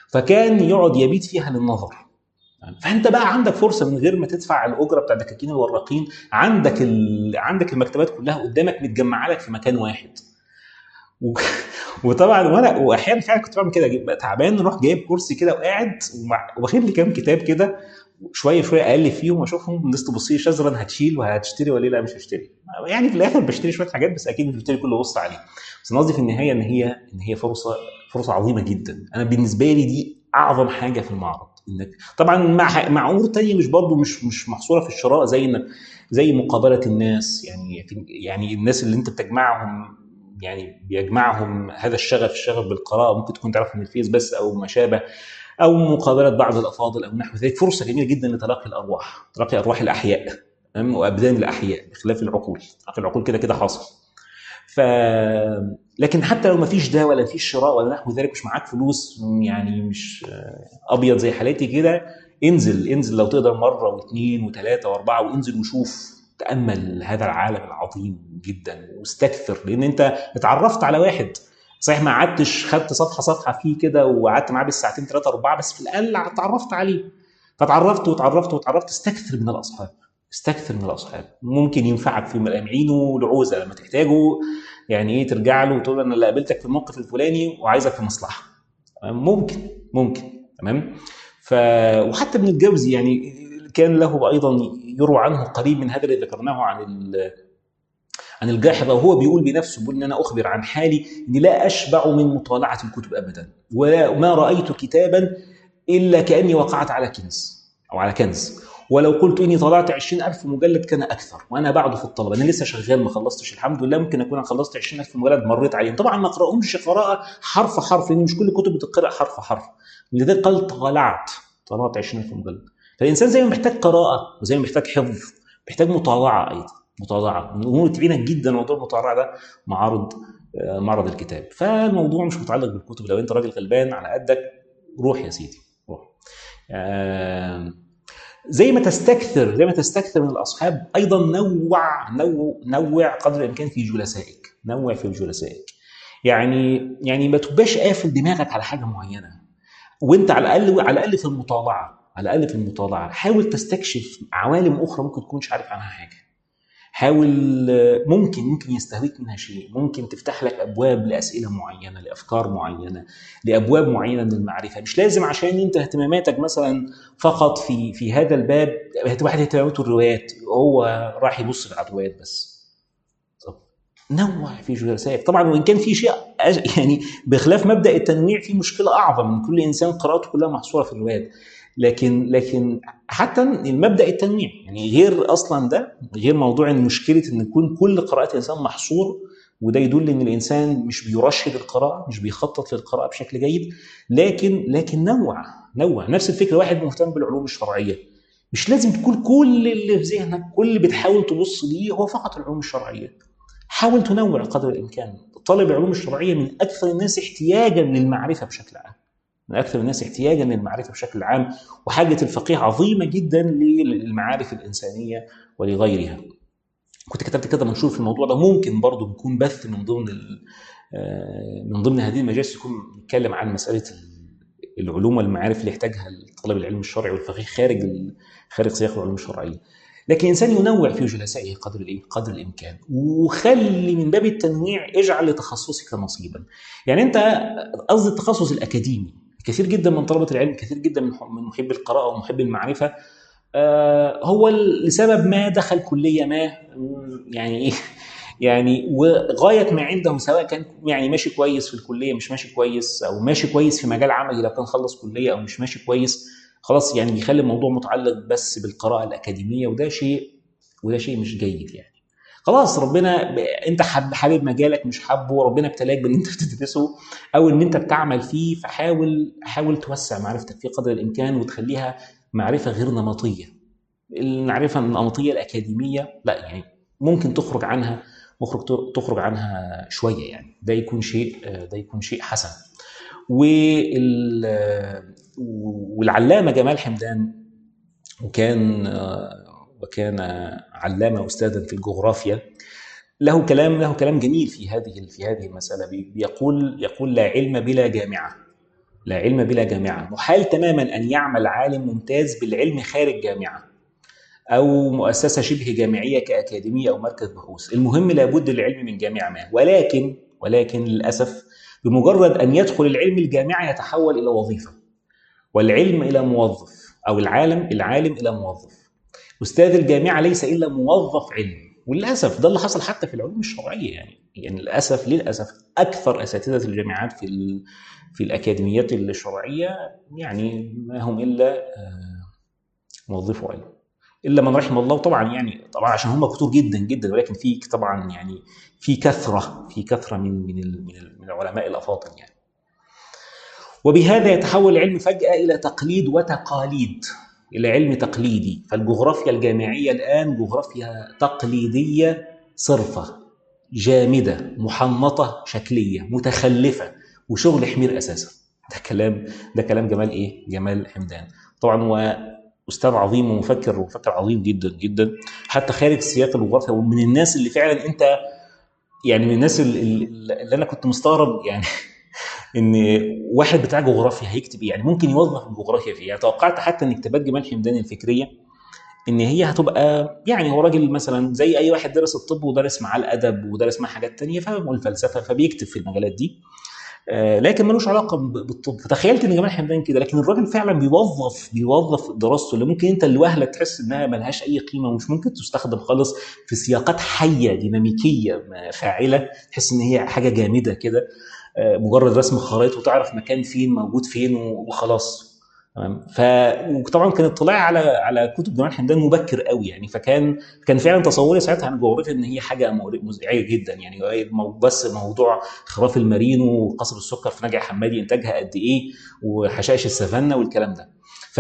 فكان يقعد يبيت فيها للنظر فانت بقى عندك فرصه من غير ما تدفع الاجره بتاع دكاكين الوراقين عندك ال... عندك المكتبات كلها قدامك متجمعه لك في مكان واحد و... وطبعا وانا واحيانا فعلا كنت بعمل كده تعبان اروح جايب كرسي كده وقاعد واخد لي كام كتاب كده شويه شويه اقلب فيهم واشوفهم الناس تبص لي شجرا هتشيل وهتشتري ولا لا مش هشتري يعني في الاخر بشتري شويه حاجات بس اكيد مش بشتري كله بص عليه بس قصدي في النهايه ان هي ان هي فرصه فرصه عظيمه جدا انا بالنسبه لي دي اعظم حاجه في المعرض انك طبعا مع مع امور تانية مش برضو مش مش محصوره في الشراء زي انك زي مقابله الناس يعني يعني الناس اللي انت بتجمعهم يعني بيجمعهم هذا الشغف الشغف بالقراءه ممكن تكون تعرف من الفيس بس او ما شابه او مقابله بعض الافاضل او نحو ذلك فرصه جميله جدا لتلاقي الارواح تلاقي ارواح الاحياء وابدان الاحياء بخلاف العقول تلاقي العقول كده كده حاصل ف لكن حتى لو ما فيش ده ولا فيش شراء ولا نحو ذلك مش معاك فلوس يعني مش ابيض زي حالتي كده انزل انزل لو تقدر مره واثنين وثلاثه واربعه وانزل وشوف تامل هذا العالم العظيم جدا واستكثر لان انت اتعرفت على واحد صحيح ما قعدتش خدت صفحه صفحه فيه كده وقعدت معاه بالساعتين ثلاثه اربعه بس في الاقل اتعرفت عليه فتعرفت وتعرفت وتعرفت استكثر من الاصحاب استكثر من الاصحاب ممكن ينفعك في عينه لعوزه لما تحتاجه يعني ايه ترجع له وتقول انا اللي قابلتك في الموقف الفلاني وعايزك في مصلحه ممكن ممكن تمام ف وحتى ابن الجوزي يعني كان له ايضا يروى عنه قريب من هذا الذي ذكرناه عن عن الجاحظه وهو بيقول بنفسه بيقول ان انا اخبر عن حالي اني لا اشبع من مطالعه الكتب ابدا وما رايت كتابا الا كاني وقعت على كنز او على كنز ولو قلت اني طلعت 20000 مجلد كان اكثر وانا بعده في الطلبه انا لسه شغال ما خلصتش الحمد لله ممكن اكون خلصت 20000 مجلد مريت عليهم طبعا ما اقراهمش قراءه حرف حرف لان مش كل الكتب بتقرا حرف حرف لذلك قال طلعت طلعت 20000 مجلد فالانسان زي ما محتاج قراءه وزي ما محتاج حفظ محتاج مطالعه ايضا مطالعه من الامور اللي جدا موضوع المطالعه ده معارض آه، معرض الكتاب فالموضوع مش متعلق بالكتب لو انت راجل غلبان على قدك روح يا سيدي روح زي ما تستكثر زي ما تستكثر من الاصحاب ايضا نوع نوع نوع قدر الامكان في جلسائك نوع في جلسائك يعني يعني ما تبقاش قافل دماغك على حاجه معينه وانت على الاقل على الاقل في المطالعه على الاقل في المطالعه حاول تستكشف عوالم اخرى ممكن تكونش عارف عنها حاجه حاول ممكن ممكن يستهويك منها شيء ممكن تفتح لك ابواب لاسئله معينه لافكار معينه لابواب معينه من المعرفه مش لازم عشان انت اهتماماتك مثلا فقط في في هذا الباب واحد اهتماماته الروايات هو راح يبص على الروايات بس نوع في جلسائك طبعا وان كان في شيء يعني بخلاف مبدا التنويع في مشكله اعظم من كل انسان قراءته كلها محصوره في الروايات لكن لكن حتى المبدا التنويع يعني غير اصلا ده غير موضوع ان مشكله ان يكون كل قراءه الانسان محصور وده يدل ان الانسان مش بيرشد القراءه مش بيخطط للقراءه بشكل جيد لكن لكن نوع نوع نفس الفكره واحد مهتم بالعلوم الشرعيه مش لازم تكون كل اللي في ذهنك كل اللي بتحاول تبص ليه هو فقط العلوم الشرعيه حاول تنوع قدر الامكان طالب العلوم الشرعيه من اكثر الناس احتياجا للمعرفه بشكل عام من اكثر الناس احتياجا للمعرفه بشكل عام وحاجه الفقيه عظيمه جدا للمعارف الانسانيه ولغيرها. كنت كتبت كده منشور في الموضوع ده ممكن برضه يكون بث من ضمن آه، من ضمن هذه المجالس يكون نتكلم عن مساله العلوم والمعارف اللي يحتاجها طلب العلم الشرعي والفقيه خارج خارج سياق العلوم الشرعيه. لكن الانسان ينوع في جلسائه قدر الايه؟ قدر الامكان وخلي من باب التنويع اجعل لتخصصك نصيبا. يعني انت قصد التخصص الاكاديمي كثير جدا من طلبه العلم كثير جدا من محبي القراءه ومحبي المعرفه آه، هو لسبب ما دخل كليه ما يعني ايه يعني وغايه ما عنده سواء كان يعني ماشي كويس في الكليه مش ماشي كويس او ماشي كويس في مجال عملي لو كان خلص كليه او مش ماشي كويس خلاص يعني بيخلي الموضوع متعلق بس بالقراءه الاكاديميه وده شيء وده شيء مش جيد يعني خلاص ربنا انت حابب مجالك مش حابه ربنا ابتلاك بان انت بتدرسه او ان انت بتعمل فيه فحاول حاول توسع معرفتك فيه قدر الامكان وتخليها معرفه غير نمطيه المعرفه النمطيه الاكاديميه لا يعني ممكن تخرج عنها مخرج تخرج عنها شويه يعني ده يكون شيء ده يكون شيء حسن والعلامه جمال حمدان وكان وكان علامه استاذا في الجغرافيا له كلام له كلام جميل في هذه في هذه المساله بيقول يقول لا علم بلا جامعه لا علم بلا جامعة محال تماما أن يعمل عالم ممتاز بالعلم خارج جامعة أو مؤسسة شبه جامعية كأكاديمية أو مركز بحوث المهم لابد للعلم من جامعة ما ولكن ولكن للأسف بمجرد أن يدخل العلم الجامعة يتحول إلى وظيفة والعلم إلى موظف أو العالم العالم إلى موظف أستاذ الجامعة ليس إلا موظف علم وللأسف ده اللي حصل حتى في العلوم الشرعية يعني يعني للأسف للأسف أكثر أساتذة الجامعات في في الأكاديميات الشرعية يعني ما هم إلا آه، موظفو علم الا من رحم الله طبعا يعني طبعا عشان هم كتور جدا جدا ولكن في طبعا يعني في كثره في كثره من من من العلماء الافاضل يعني. وبهذا يتحول العلم فجاه الى تقليد وتقاليد الى علم تقليدي فالجغرافيا الجامعيه الان جغرافيا تقليديه صرفه جامده محنطه شكليه متخلفه وشغل حمير اساسا ده كلام ده كلام جمال ايه؟ جمال حمدان طبعا استاذ عظيم ومفكر ومفكر عظيم جدا جدا حتى خارج سياق الجغرافيا ومن الناس اللي فعلا انت يعني من الناس اللي, اللي انا كنت مستغرب يعني ان واحد بتاع جغرافيا هيكتب ايه يعني ممكن يوظف الجغرافيا في ايه يعني توقعت حتى ان كتابات جمال حمدان الفكريه ان هي هتبقى يعني هو راجل مثلا زي اي واحد درس الطب ودرس معاه الادب ودرس معاه حاجات تانية فاهم الفلسفه فبيكتب في المجالات دي آه، لكن ملوش علاقه بالطب فتخيلت ان جمال حمدان كده لكن الراجل فعلا بيوظف بيوظف دراسته اللي ممكن انت لوهلك تحس انها ملهاش اي قيمه ومش ممكن تستخدم خالص في سياقات حيه ديناميكيه فاعله تحس ان هي حاجه جامده كده آه، مجرد رسم خرائط وتعرف مكان فين موجود فين وخلاص تمام ف وطبعا كان اطلاعي على على كتب جمال حمدان مبكر قوي يعني فكان كان فعلا تصوري ساعتها عن الجغرافيا ان هي حاجه مزعجه جدا يعني بس موضوع خراف المارينو وقصب السكر في نجع حمادي انتاجها قد ايه وحشائش السافانا والكلام ده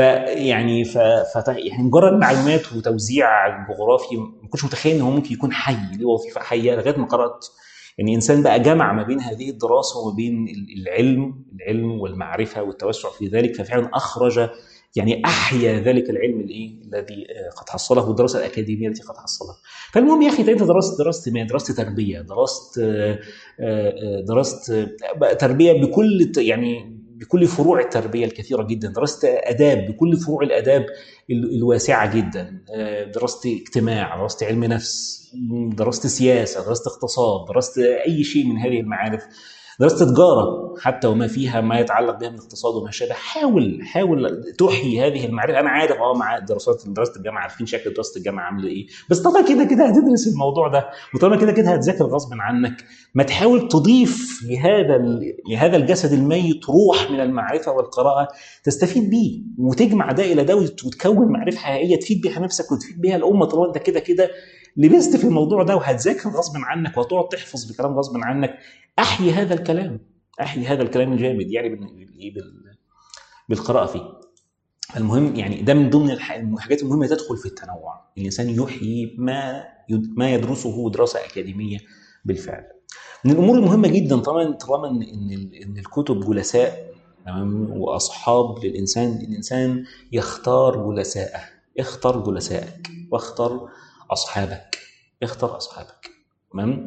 فيعني ف... ف... يعني مجرد معلومات وتوزيع جغرافي ما كنتش متخيل ان هو ممكن يكون حي ليه وظيفه حيه لغايه ما قرات يعني انسان بقى جمع ما بين هذه الدراسه وما بين العلم العلم والمعرفه والتوسع في ذلك ففعلا اخرج يعني احيا ذلك العلم الايه الذي آه، قد حصله والدراسه الاكاديميه التي قد حصلها. فالمهم يا اخي انت درست درست ما درست تربيه درست آه، آه، درست تربيه بكل يعني بكل فروع التربيه الكثيره جدا درست اداب بكل فروع الاداب الواسعه جدا درست اجتماع درست علم نفس درست سياسه درست اقتصاد درست اي شيء من هذه المعارف درست تجاره حتى وما فيها ما يتعلق بها من الاقتصاد وما شابه حاول حاول تحيي هذه المعرفه انا عارف اه مع دراسات دراسه الجامعه عارفين شكل دراسه الجامعه عامله ايه بس طبعا كده كده هتدرس الموضوع ده وطبعا كده كده هتذاكر غصب عنك ما تحاول تضيف لهذا لهذا الجسد الميت روح من المعرفه والقراءه تستفيد بيه وتجمع ده الى ده وتكون معرفه حقيقيه تفيد بها نفسك وتفيد بها الامه طالما انت كده كده لبست في الموضوع ده وهتذاكر غصب عنك وهتقعد تحفظ بكلام غصب عنك احيي هذا الكلام احيي هذا الكلام الجامد يعني بالقراءه فيه المهم يعني ده من ضمن الحاجات المهمه تدخل في التنوع الانسان يحيي ما ما يدرسه دراسه اكاديميه بالفعل من الامور المهمه جدا طبعا طالما ان ان الكتب جلساء تمام واصحاب للانسان الانسان يختار جلسائه اختر جلسائك واختر اصحابك اختر اصحابك تمام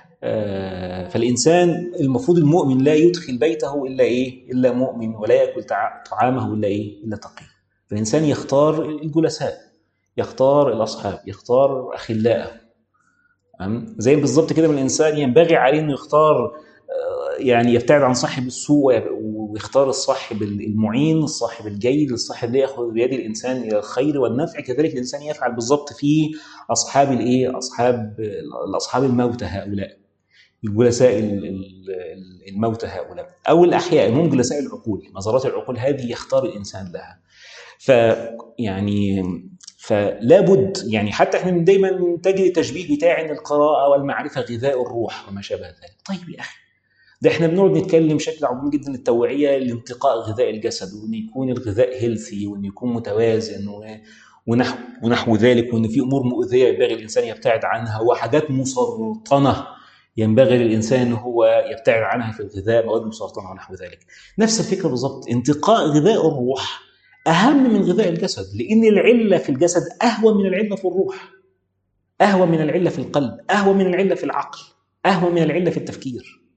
آه فالانسان المفروض المؤمن لا يدخل بيته الا ايه؟ الا مؤمن ولا ياكل طعامه الا ايه؟ الا تقي. فالانسان يختار الجلساء يختار الاصحاب يختار اخلاءه تمام زي بالظبط كده من الانسان ينبغي عليه انه يختار يعني يبتعد عن صاحب السوء ويختار الصاحب المعين الصاحب الجيد الصاحب اللي ياخذ بيد الانسان الى الخير والنفع كذلك الانسان يفعل بالضبط في اصحاب الايه اصحاب الاصحاب الموتى هؤلاء الجلساء الموتى هؤلاء او الاحياء المهم جلساء العقول نظرات العقول هذه يختار الانسان لها ف يعني فلا بد يعني حتى احنا دايما تجد التشبيه بتاع ان القراءه والمعرفه غذاء الروح وما شابه ذلك طيب يا اخي ده احنا بنقعد نتكلم بشكل عظيم جدا التوعيه لانتقاء غذاء الجسد وان يكون الغذاء هيلثي وان يكون متوازن ونحو ونحو ذلك وان في امور مؤذيه ينبغي الانسان يبتعد عنها وحاجات مسرطنه ينبغي للانسان ان هو يبتعد عنها في الغذاء مواد مسرطنه ونحو ذلك. نفس الفكره بالظبط انتقاء غذاء الروح اهم من غذاء الجسد لان العله في الجسد اهون من العله في الروح. اهون من العله في القلب، اهون من العله في العقل، اهون من العله في التفكير.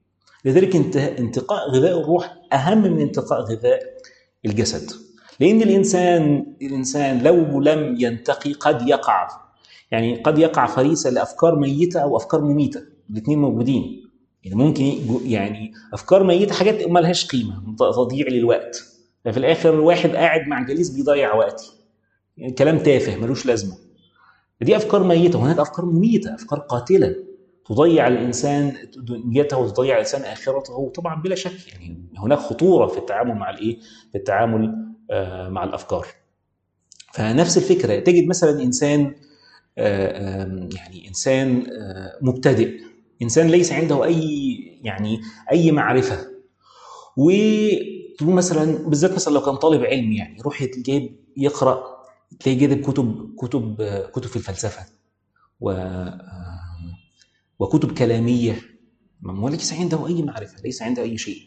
لذلك انتقاء غذاء الروح اهم من انتقاء غذاء الجسد لان الانسان الانسان لو لم ينتقي قد يقع يعني قد يقع فريسه لافكار ميته او افكار مميته الاثنين موجودين يعني ممكن يعني افكار ميته حاجات ما لهاش قيمه تضييع للوقت ففي الاخر واحد قاعد مع جليس بيضيع وقتي يعني كلام تافه ملوش لازمه دي افكار ميته وهناك افكار مميته افكار قاتله تضيع الانسان دنيته وتضيع الانسان اخرته طبعا بلا شك يعني هناك خطوره في التعامل مع الايه؟ في التعامل آه، مع الافكار. فنفس الفكره تجد مثلا انسان آه، يعني انسان آه، مبتدئ انسان ليس عنده اي يعني اي معرفه وتقول مثلا بالذات مثلا لو كان طالب علم يعني يروح جايب يقرا تلاقي جايب كتب كتب كتب في الفلسفه و وكتب كلاميه هو ليس عنده اي معرفه ليس عنده اي شيء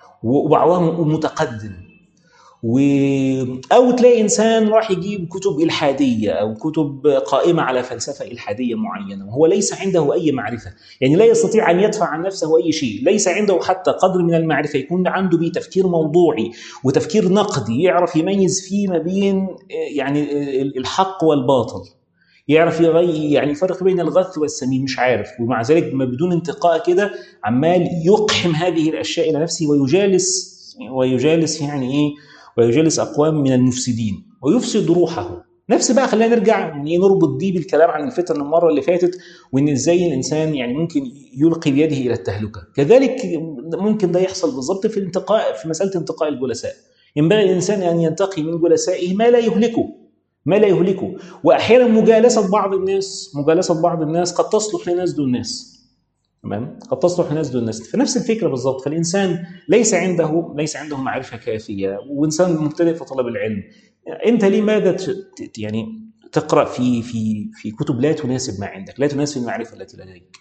وبعضهم متقدم و... او تلاقي انسان راح يجيب كتب الحاديه او كتب قائمه على فلسفه الحاديه معينه وهو ليس عنده اي معرفه يعني لا يستطيع ان يدفع عن نفسه اي شيء ليس عنده حتى قدر من المعرفه يكون عنده به تفكير موضوعي وتفكير نقدي يعرف يميز فيه ما بين يعني الحق والباطل يعرف يعني يفرق بين الغث والسمين مش عارف ومع ذلك بدون انتقاء كده عمال يقحم هذه الاشياء الى نفسه ويجالس ويجالس يعني ايه ويجالس اقوام من المفسدين ويفسد روحه نفس بقى خلينا نرجع يعني نربط دي بالكلام عن الفتن المره اللي فاتت وان ازاي الانسان يعني ممكن يلقي بيده الى التهلكه كذلك ممكن ده يحصل بالضبط في الانتقاء في مساله انتقاء الجلساء ينبغي الانسان ان ينتقي من جلسائه ما لا يهلكه ما لا يهلكه واحيانا مجالسه بعض الناس مجالسه بعض الناس قد تصلح لناس دون ناس تمام قد تصلح لناس دون ناس فنفس الفكره بالضبط فالانسان ليس عنده ليس عنده معرفه كافيه وانسان مبتدئ في طلب العلم انت لماذا يعني تقرا في في في كتب لا تناسب ما عندك لا تناسب المعرفه التي لديك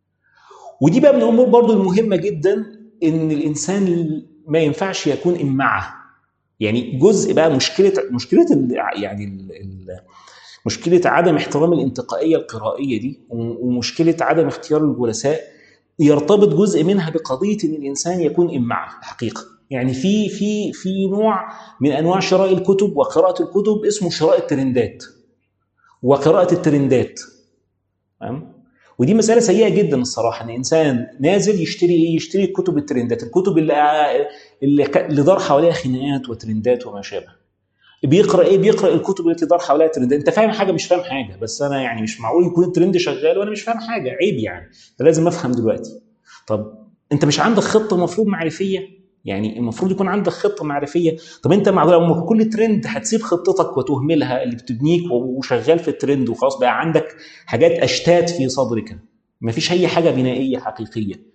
ودي بقى من الامور برضو المهمه جدا ان الانسان ما ينفعش يكون امعه يعني جزء بقى مشكله مشكله يعني ال ال مشكله عدم احترام الانتقائيه القرائيه دي ومشكله عدم اختيار الجلساء يرتبط جزء منها بقضيه ان الانسان يكون امعه الحقيقه يعني في في في نوع من انواع شراء الكتب وقراءه الكتب اسمه شراء الترندات وقراءه الترندات تمام ودي مساله سيئه جدا الصراحه ان انسان نازل يشتري ايه يشتري كتب الترندات الكتب اللي اللي, اللي دار حواليها خناقات وترندات وما شابه بيقرا ايه بيقرا الكتب التي دار حواليها ترندات انت فاهم حاجه مش فاهم حاجه بس انا يعني مش معقول يكون الترند شغال وانا مش فاهم حاجه عيب يعني فلازم افهم دلوقتي طب انت مش عندك خطه مفروض معرفيه يعني المفروض يكون عندك خطه معرفيه طب انت مع لما كل ترند هتسيب خطتك وتهملها اللي بتبنيك وشغال في الترند وخلاص بقى عندك حاجات اشتات في صدرك مفيش اي حاجه بنائيه حقيقيه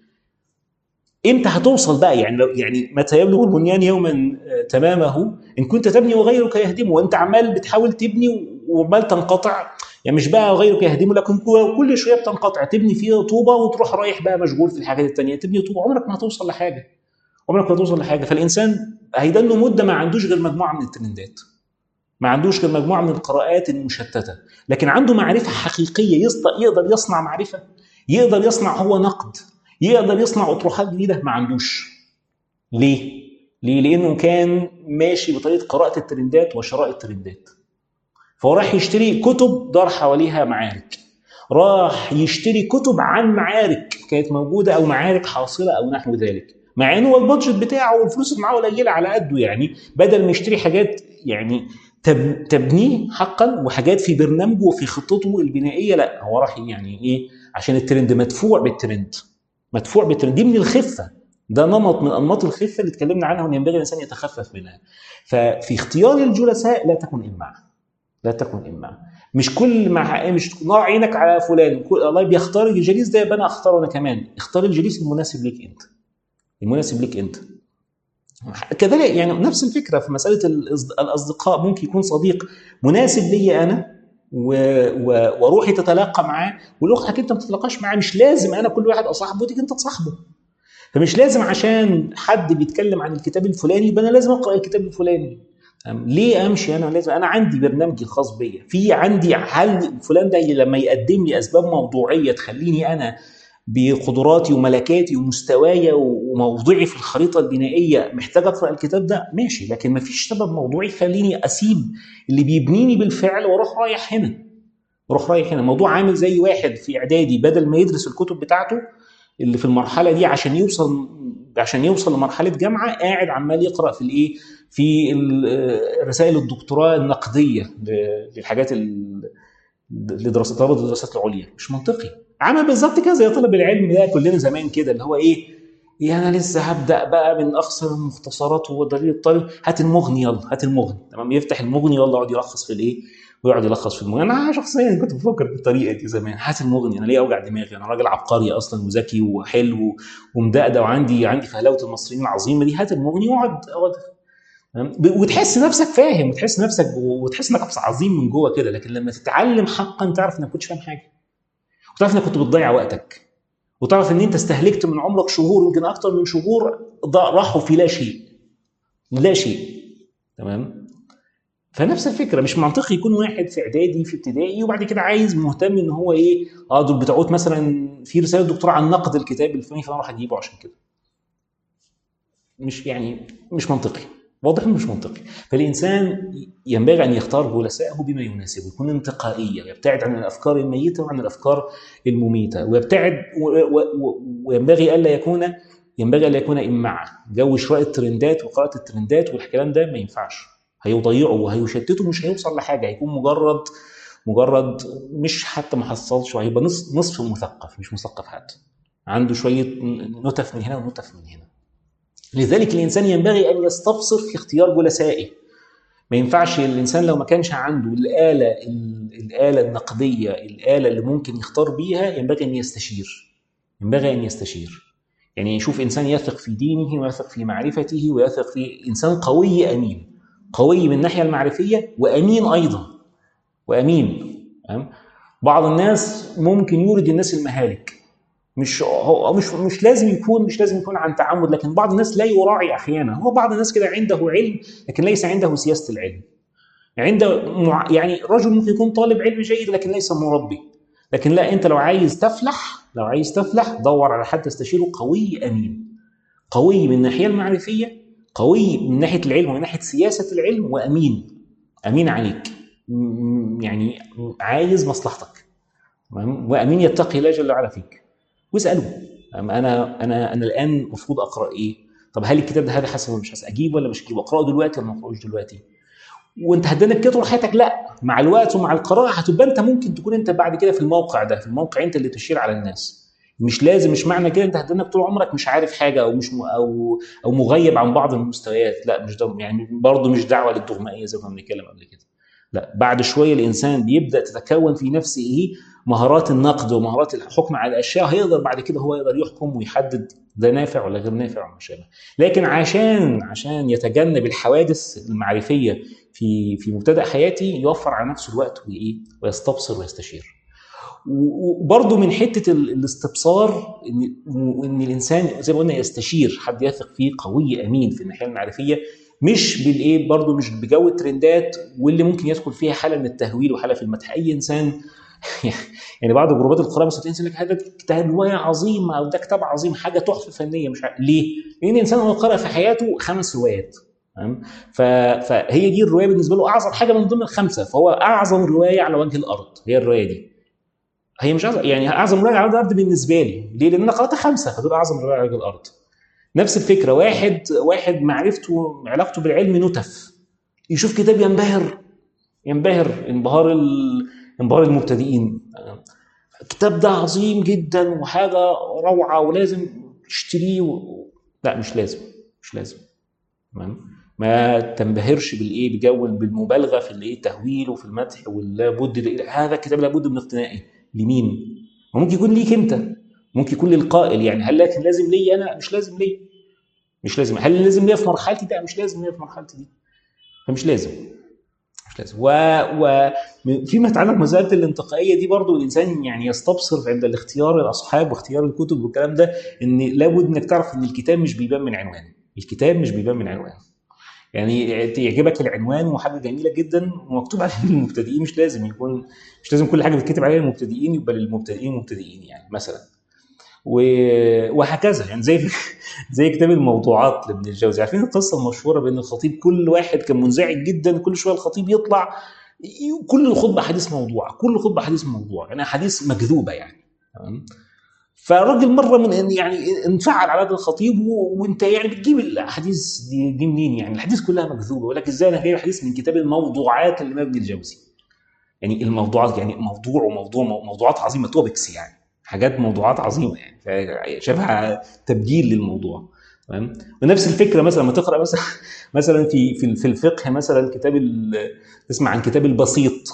امتى هتوصل بقى يعني لو يعني متى يبلغ البنيان يوما تمامه ان كنت تبني وغيرك يهدمه وانت عمال بتحاول تبني وعمال تنقطع يعني مش بقى غيرك يهدمه لكن كل شويه بتنقطع تبني فيه طوبه وتروح رايح بقى مشغول في الحاجات الثانيه تبني طوبه عمرك ما هتوصل لحاجه عمرك ما توصل لحاجه فالانسان هيدله مده ما عندوش غير مجموعه من الترندات ما عندوش غير مجموعه من القراءات المشتته لكن عنده معرفه حقيقيه يقدر يصنع معرفه يقدر يصنع هو نقد يقدر يصنع اطروحات جديده ما عندوش ليه ليه لانه كان ماشي بطريقه قراءه الترندات وشراء الترندات فهو راح يشتري كتب دار حواليها معارك راح يشتري كتب عن معارك كانت موجوده او معارك حاصله او نحو ذلك مع انه البادجت بتاعه والفلوس اللي معاه قليله على قده يعني بدل ما يشتري حاجات يعني تبنيه حقا وحاجات في برنامجه وفي خطته البنائيه لا هو راح يعني ايه عشان الترند مدفوع بالترند مدفوع بالترند دي من الخفه ده نمط من انماط الخفه اللي اتكلمنا عنها وان ينبغي الانسان يتخفف منها ففي اختيار الجلساء لا تكن امعه لا تكن امعه مش كل ما مش نار عينك على فلان الله بيختار الجليس ده يبقى انا اختاره انا كمان اختار الجليس المناسب ليك انت المناسب لك انت كذلك يعني نفس الفكره في مساله الاصدقاء ممكن يكون صديق مناسب لي انا و... و... وروحي تتلاقى معاه والاخت انت ما تتلاقاش معاه مش لازم انا كل واحد اصاحبه تيجي انت تصاحبه فمش لازم عشان حد بيتكلم عن الكتاب الفلاني يبقى انا لازم اقرا الكتاب الفلاني ليه امشي انا لازم انا عندي برنامجي الخاص بيا في عندي هل فلان ده لما يقدم لي اسباب موضوعيه تخليني انا بقدراتي وملكاتي ومستواي وموضعي في الخريطه البنائيه محتاج اقرا الكتاب ده ماشي لكن ما فيش سبب موضوعي يخليني اسيب اللي بيبنيني بالفعل واروح رايح هنا واروح رايح هنا موضوع عامل زي واحد في اعدادي بدل ما يدرس الكتب بتاعته اللي في المرحله دي عشان يوصل عشان يوصل لمرحله جامعه قاعد عمال يقرا في الايه في رسائل الدكتوراه النقديه للحاجات لدراسات طلبه الدراسات العليا مش منطقي عمل بالظبط كده زي طلب العلم ده كلنا زمان كده اللي هو ايه يعني انا لسه هبدا بقى من اقصى المختصرات ودليل الطالب هات المغني يلا هات المغني تمام يفتح المغني يلا يقعد يلخص في الايه ويقعد يلخص في المغني انا شخصيا كنت بفكر بالطريقه دي زمان هات المغني انا ليه اوجع دماغي انا راجل عبقري اصلا وذكي وحلو ومدقدق وعندي عندي فهلوه المصريين العظيمه دي هات المغني واقعد اقعد وتحس نفسك فاهم وتحس نفسك وتحس انك عظيم من جوه كده لكن لما تتعلم حقا تعرف انك كنتش فاهم حاجه وتعرف انك كنت بتضيع وقتك وتعرف ان انت استهلكت من عمرك شهور يمكن اكتر من شهور راحوا في لا شيء لا شيء تمام فنفس الفكره مش منطقي يكون واحد في اعدادي في ابتدائي وبعد كده عايز مهتم ان هو ايه اه دول بتعود مثلا في رساله دكتوراه عن نقد الكتاب الفلاني فانا راح اجيبه عشان كده مش يعني مش منطقي واضح انه مش منطقي فالانسان ينبغي ان يختار جلسائه بما يناسبه يكون انتقائيا ويبتعد عن الافكار الميته وعن الافكار المميته ويبتعد وينبغي الا يكون ينبغي الا يكون امعه جو شراء الترندات وقراءه الترندات والكلام ده ما ينفعش هيضيعه وهيشتته مش هيوصل لحاجه هيكون مجرد مجرد مش حتى ما حصلش وهيبقى نصف نصف مثقف مش مثقف حتى عنده شويه نتف من هنا ونتف من هنا لذلك الانسان ينبغي ان يستبصر في اختيار جلسائه ما ينفعش الانسان لو ما كانش عنده الاله الاله النقديه الاله اللي ممكن يختار بيها ينبغي ان يستشير ينبغي ان يستشير يعني يشوف انسان يثق في دينه ويثق في معرفته ويثق في انسان قوي امين قوي من الناحيه المعرفيه وامين ايضا وامين بعض الناس ممكن يورد الناس المهالك مش هو مش مش لازم يكون مش لازم يكون عن تعمد لكن بعض الناس لا يراعي احيانا هو بعض الناس كده عنده علم لكن ليس عنده سياسه العلم عنده يعني رجل ممكن يكون طالب علم جيد لكن ليس مربي لكن لا انت لو عايز تفلح لو عايز تفلح دور على حد تستشيره قوي امين قوي من الناحيه المعرفيه قوي من ناحيه العلم ومن ناحيه سياسه العلم وامين امين عليك يعني عايز مصلحتك وامين يتقي الله جل وعلا فيك واساله انا انا انا الان المفروض اقرا ايه؟ طب هل الكتاب ده هذا حسن ولا مش حسن؟ اجيب ولا مش اجيب؟ اقراه دلوقتي ولا ما اقراهوش دلوقتي؟ وانت هتدنك كده طول حياتك لا مع الوقت ومع القراءه هتبقى انت ممكن تكون انت بعد كده في الموقع ده في الموقع انت اللي تشير على الناس مش لازم مش معنى كده انت هتدنك طول عمرك مش عارف حاجه او مش م... او او مغيب عن بعض المستويات لا مش ده يعني برضه مش دعوه للدغمائيه زي ما بنتكلم قبل كده لا بعد شويه الانسان بيبدا تتكون في نفسه ايه مهارات النقد ومهارات الحكم على الاشياء هيقدر بعد كده هو يقدر يحكم ويحدد ده نافع ولا غير نافع وما شابه لكن عشان عشان يتجنب الحوادث المعرفيه في في مبتدا حياتي يوفر على نفسه الوقت وايه ويستبصر ويستشير وبرضه من حته الاستبصار ان ان الانسان زي ما قلنا يستشير حد يثق فيه قوي امين في الناحيه المعرفيه مش بالايه برضه مش بجو الترندات واللي ممكن يدخل فيها حاله من التهويل وحاله في المدح اي انسان يعني بعض جروبات القراءه مثلا تنسى لك هذا كتاب روايه عظيمه او ده كتاب عظيم حاجه تحفه فنيه مش عارف ليه؟ لان الانسان هو قرأ في حياته خمس روايات تمام فهي دي الروايه بالنسبه له اعظم حاجه من ضمن الخمسه فهو اعظم روايه على وجه الارض هي الروايه دي هي مش أعظم يعني اعظم روايه على وجه الارض بالنسبه لي ليه؟ لان انا قرات خمسه فدول اعظم روايه على وجه الارض نفس الفكره واحد واحد معرفته علاقته بالعلم نتف يشوف كتاب ينبهر ينبهر انبهار انبهار المبتدئين الكتاب ده عظيم جدا وحاجه روعه ولازم تشتريه و... لا مش لازم مش لازم تمام ما تنبهرش بالايه بجو بالمبالغه في الايه التهويل وفي المدح واللابد هذا الكتاب لابد من اقتنائه لمين؟ ممكن يكون ليك انت ممكن يكون للقائل يعني هل لكن لازم لي انا مش لازم لي مش لازم هل لازم ليا في مرحلتي ده مش لازم ليا في مرحلتي دي فمش لازم مش لازم و... و... فيما يتعلق مساله الانتقائيه دي برضو الانسان يعني يستبصر عند الاختيار الاصحاب واختيار الكتب والكلام ده ان لابد انك تعرف ان الكتاب مش بيبان من عنوانه الكتاب مش بيبان من عنوانه يعني يعجبك العنوان وحاجه جميله جدا ومكتوب عليه للمبتدئين مش لازم يكون مش لازم كل حاجه بتكتب عليها للمبتدئين يبقى للمبتدئين مبتدئين يعني مثلا وهكذا يعني زي زي كتاب الموضوعات لابن الجوزي عارفين القصه المشهوره بان الخطيب كل واحد كان منزعج جدا كل شويه الخطيب يطلع كل الخطبه حديث موضوع كل خطبه حديث موضوع يعني حديث مكذوبه يعني تمام فالراجل مره من يعني انفعل على هذا الخطيب وانت يعني بتجيب الاحاديث دي, دي منين يعني الاحاديث كلها مكذوبه ولكن ازاي انا جايب حديث من كتاب الموضوعات للامام ابن الجوزي يعني الموضوعات يعني موضوع وموضوع موضوعات عظيمه توبكس يعني حاجات موضوعات عظيمه يعني شبه تبجيل للموضوع تمام ونفس الفكره مثلا لما تقرا مثلا مثلا في في في الفقه مثلا كتاب تسمع عن كتاب البسيط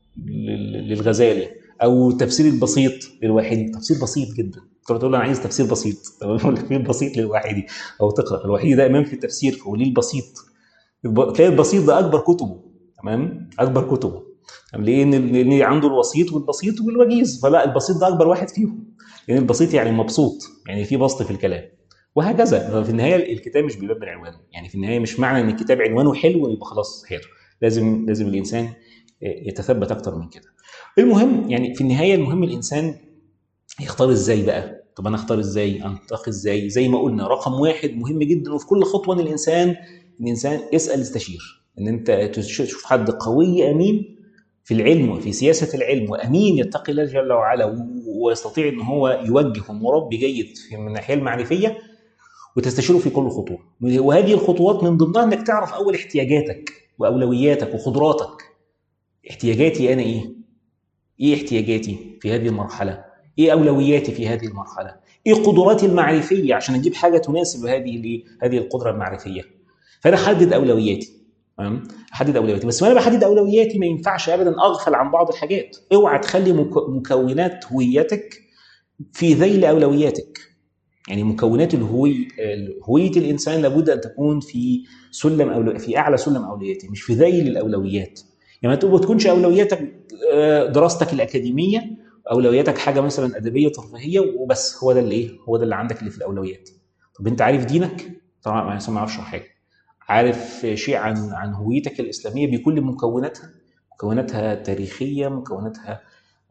للغزالي او تفسير البسيط للواحدي تفسير بسيط جدا تقول له انا عايز تفسير بسيط تفسير بسيط للواحدي او تقرا الوحيدي ده امام في التفسير فهو ليه البسيط تلاقي البسيط ده اكبر كتبه تمام اكبر كتبه لان لان عنده الوسيط والبسيط والوجيز فلا البسيط ده اكبر واحد فيهم لان يعني البسيط يعني مبسوط يعني في بسط في الكلام وهكذا في النهايه الكتاب مش بيبان من عنوانه يعني في النهايه مش معنى ان الكتاب عنوانه حلو يبقى خلاص حلو لازم لازم الانسان يتثبت اكتر من كده المهم يعني في النهايه المهم الانسان يختار ازاي بقى طب انا اختار ازاي انتقي ازاي زي ما قلنا رقم واحد مهم جدا وفي كل خطوه ان الانسان الانسان اسال استشير ان انت تشوف حد قوي امين في العلم وفي سياسه العلم وامين يتقي الله جل وعلا ويستطيع ان هو يوجه ومربي جيد في من الناحيه المعرفيه وتستشيره في كل خطوه وهذه الخطوات من ضمنها انك تعرف اول احتياجاتك واولوياتك وقدراتك احتياجاتي انا ايه ايه احتياجاتي في هذه المرحله ايه اولوياتي في هذه المرحله ايه قدراتي المعرفيه عشان اجيب حاجه تناسب هذه هذه القدره المعرفيه فانا احدد اولوياتي تمام احدد اولوياتي بس وانا بحدد اولوياتي ما ينفعش ابدا اغفل عن بعض الحاجات اوعى تخلي مكونات هويتك في ذيل اولوياتك يعني مكونات الهوية هوية الإنسان لابد أن تكون في سلم أولو... في أعلى سلم أولوياته مش في ذيل الأولويات يعني ما تكونش أولوياتك دراستك الأكاديمية أولوياتك حاجة مثلا أدبية ترفيهية وبس هو ده اللي إيه هو ده اللي عندك اللي في الأولويات طب أنت عارف دينك؟ طبعا ما يعرفش حاجة عارف شيء عن عن هويتك الإسلامية بكل مكوناتها مكوناتها التاريخية مكوناتها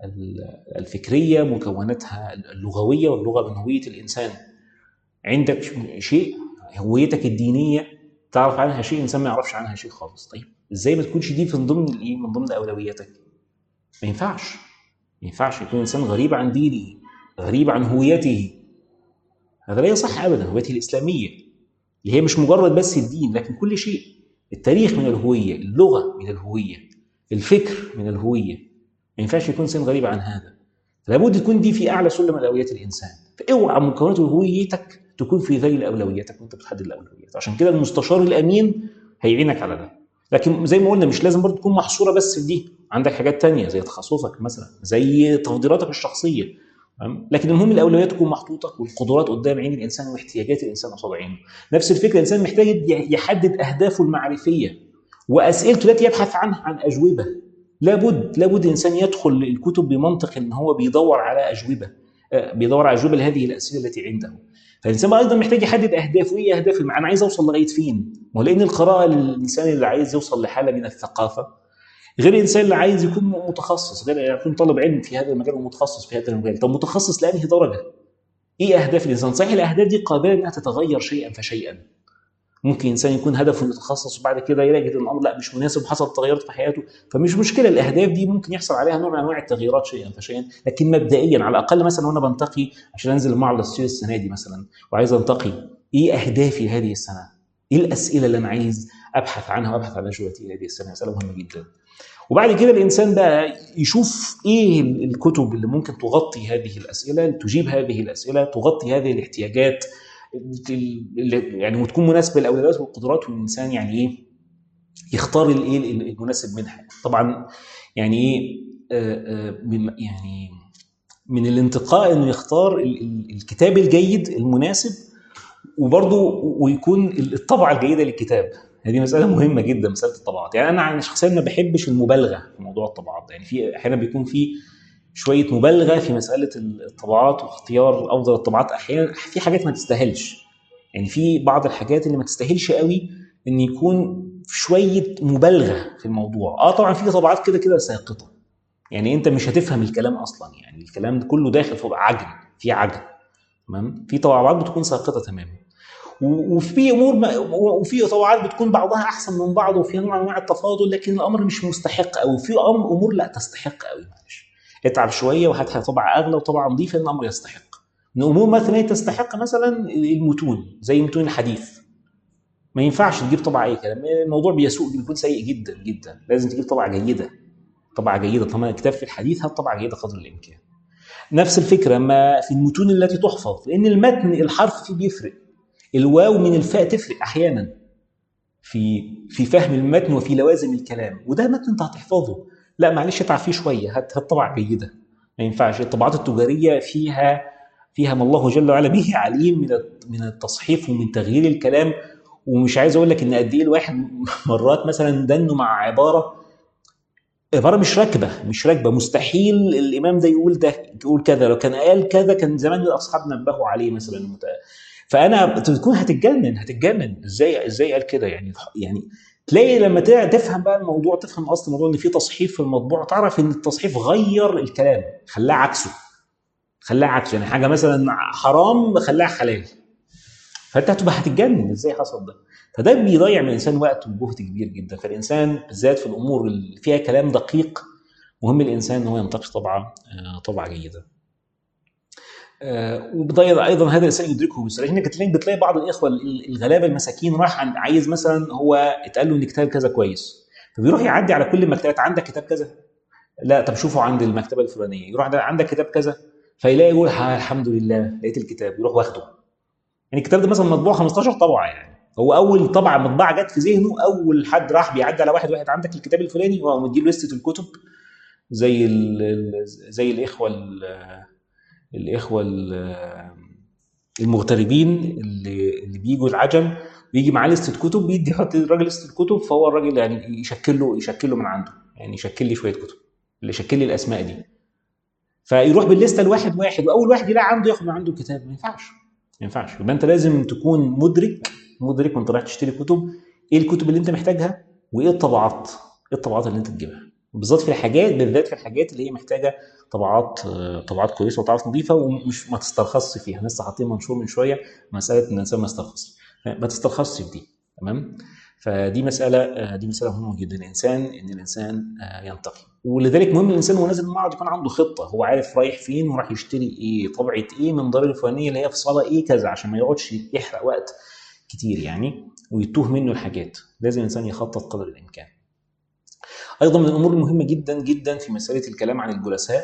الفكريه مكوناتها اللغويه واللغه من هويه الانسان عندك شيء هويتك الدينيه تعرف عنها شيء انسان ما يعرفش عنها شيء خالص طيب ازاي ما تكونش دي من ضمن الايه من ضمن اولوياتك ما ينفعش ما ينفعش يكون انسان غريب عن دينه غريب عن هويته هذا لا يصح ابدا هويته الاسلاميه اللي هي مش مجرد بس الدين لكن كل شيء التاريخ من الهويه اللغه من الهويه الفكر من الهويه ما ينفعش يكون انسان غريب عن هذا لابد تكون دي في اعلى سلم اولويات الانسان فاوعى مكونات هويتك تكون في ذيل اولوياتك وانت بتحدد الاولويات عشان كده المستشار الامين هيعينك على ده لكن زي ما قلنا مش لازم برضه تكون محصوره بس في دي عندك حاجات تانية زي تخصصك مثلا زي تفضيلاتك الشخصيه لكن المهم الاولويات تكون محطوطه والقدرات قدام عين الانسان واحتياجات الانسان قصاد عينه نفس الفكره الانسان محتاج يحدد اهدافه المعرفيه واسئلته التي يبحث عنها عن اجوبه لابد لابد الانسان يدخل الكتب بمنطق ان هو بيدور على اجوبه بيدور على اجوبه لهذه الاسئله التي عنده فالانسان ايضا محتاج يحدد اهدافه ايه اهدافي انا عايز اوصل لغايه فين ما لان القراءه للانسان اللي عايز يوصل لحاله من الثقافه غير الانسان اللي عايز يكون متخصص غير يكون طالب علم في هذا المجال ومتخصص في هذا المجال طب متخصص لانهي درجه ايه اهداف الانسان صحيح الاهداف دي قابله انها تتغير شيئا فشيئا ممكن انسان يكون هدفه يتخصص وبعد كده يلاقي ان الامر لا مش مناسب حصل تغيرات في حياته فمش مشكله الاهداف دي ممكن يحصل عليها نوع من انواع التغييرات شيئا فشيئا لكن مبدئيا على الاقل مثلا وانا بنتقي عشان انزل المعرض السوري السنه دي مثلا وعايز انتقي ايه اهدافي هذه السنه؟ ايه الاسئله اللي انا عايز ابحث عنها وابحث عن اجوبتي هذه السنه مساله مهمه جدا. وبعد كده الانسان بقى يشوف ايه الكتب اللي ممكن تغطي هذه الاسئله تجيب هذه الاسئله تغطي هذه الاحتياجات يعني وتكون مناسبه للاولويات والقدرات والانسان يعني ايه يختار الايه المناسب منها طبعا يعني ايه يعني من الانتقاء انه يختار الكتاب الجيد المناسب وبرضه ويكون الطبعه الجيده للكتاب هذه مساله مهمه جدا مساله الطبعات يعني انا شخصيا ما بحبش المبالغه في موضوع الطبعات يعني في احيانا بيكون في شويه مبالغه في مساله الطبعات واختيار افضل الطبعات احيانا في حاجات ما تستاهلش يعني في بعض الحاجات اللي ما تستاهلش قوي ان يكون شويه مبالغه في الموضوع اه طبعا في طبعات كده كده ساقطه يعني انت مش هتفهم الكلام اصلا يعني الكلام ده كله داخل في عجن في عجن تمام في طبعات بتكون ساقطه تماما وفي امور ما وفي طبعات بتكون بعضها احسن من بعض وفي نوع من انواع التفاضل لكن الامر مش مستحق قوي في امور لا تستحق قوي معلش اتعب شويه وهات طبعه اغلى وطبعه نظيفه ان الامر يستحق من امور مثلا هي تستحق مثلا المتون زي متون الحديث ما ينفعش تجيب طبعه اي كلام الموضوع بيسوء بيكون سيء جدا جدا لازم تجيب طبعه جيده طبعه جيده طبعا كتاب في الحديث هات طبعه جيده قدر الامكان نفس الفكره ما في المتون التي تحفظ لان المتن الحرف فيه بيفرق الواو من الفاء تفرق احيانا في في فهم المتن وفي لوازم الكلام وده متن انت هتحفظه لا معلش اتعب فيه شويه هات هات طبعه جيده ما ينفعش الطبعات التجاريه فيها فيها ما الله جل وعلا به عليم من من التصحيف ومن تغيير الكلام ومش عايز اقول لك ان قد ايه الواحد مرات مثلا دنه مع عباره عباره مش راكبه مش راكبه مستحيل الامام ده يقول ده يقول كذا لو كان قال كذا كان زمان الاصحاب نبهوا عليه مثلا فانا تكون هتتجنن هتتجنن ازاي ازاي قال كده يعني يعني تلاقي لما تفهم بقى الموضوع تفهم اصل الموضوع ان في تصحيف في المطبوع تعرف ان التصحيف غير الكلام خلاه عكسه خلاه عكسه يعني حاجه مثلا حرام خلاها حلال فانت هتبقى هتتجنن ازاي حصل ده فده بيضيع من الانسان وقت وجهد كبير جدا فالانسان بالذات في الامور اللي فيها كلام دقيق مهم الانسان ان هو ينتقي طبعا طبعه جيده آه، وبضيع ايضا هذا الانسان يدركه بسرعه انك تلاقي بتلاقي بعض الاخوه الغلابه المساكين راح عايز مثلا هو اتقال له ان كتاب كذا كويس فبيروح يعدي على كل المكتبات عندك كتاب كذا لا طب شوفوا عند المكتبه الفلانيه يروح عندك كتاب كذا فيلاقي يقول الحمد لله لقيت الكتاب يروح واخده يعني الكتاب ده مثلا مطبوع 15 طبعه يعني هو اول طبعه مطبعه جت في ذهنه اول حد راح بيعدي على واحد واحد عندك الكتاب الفلاني وهو مديله لسته الكتب زي زي الاخوه الاخوه المغتربين اللي اللي بيجوا العجم بيجي معاه لسته كتب بيدي يحط الراجل لسته الكتب فهو الراجل يعني يشكل له يشكل له من عنده يعني يشكل لي شويه كتب اللي يشكل لي الاسماء دي فيروح بالليسته لواحد واحد واول واحد يلاقي عنده ياخد من عنده الكتاب ما ينفعش ما ينفعش يبقى انت لازم تكون مدرك مدرك وانت رايح تشتري كتب ايه الكتب اللي انت محتاجها وايه الطبعات ايه الطبعات اللي انت تجيبها بالذات في الحاجات بالذات في الحاجات اللي هي محتاجه طبعات طبعات كويسه وطبعات نظيفه ومش ما تسترخصش فيها لسه حاطين منشور من شويه مساله ان الانسان ما يسترخصش ما تسترخصش في دي تمام فدي مساله دي مساله مهمه جدا الانسان ان الانسان ينتقي ولذلك مهم الانسان وهو نازل المعرض يكون عنده خطه هو عارف رايح فين وراح يشتري ايه طبعه ايه من دار الفلانيه اللي هي في صاله ايه كذا عشان ما يقعدش يحرق وقت كتير يعني ويتوه منه الحاجات لازم الانسان يخطط قدر الامكان ايضا من الامور المهمه جدا جدا في مساله الكلام عن الجلساء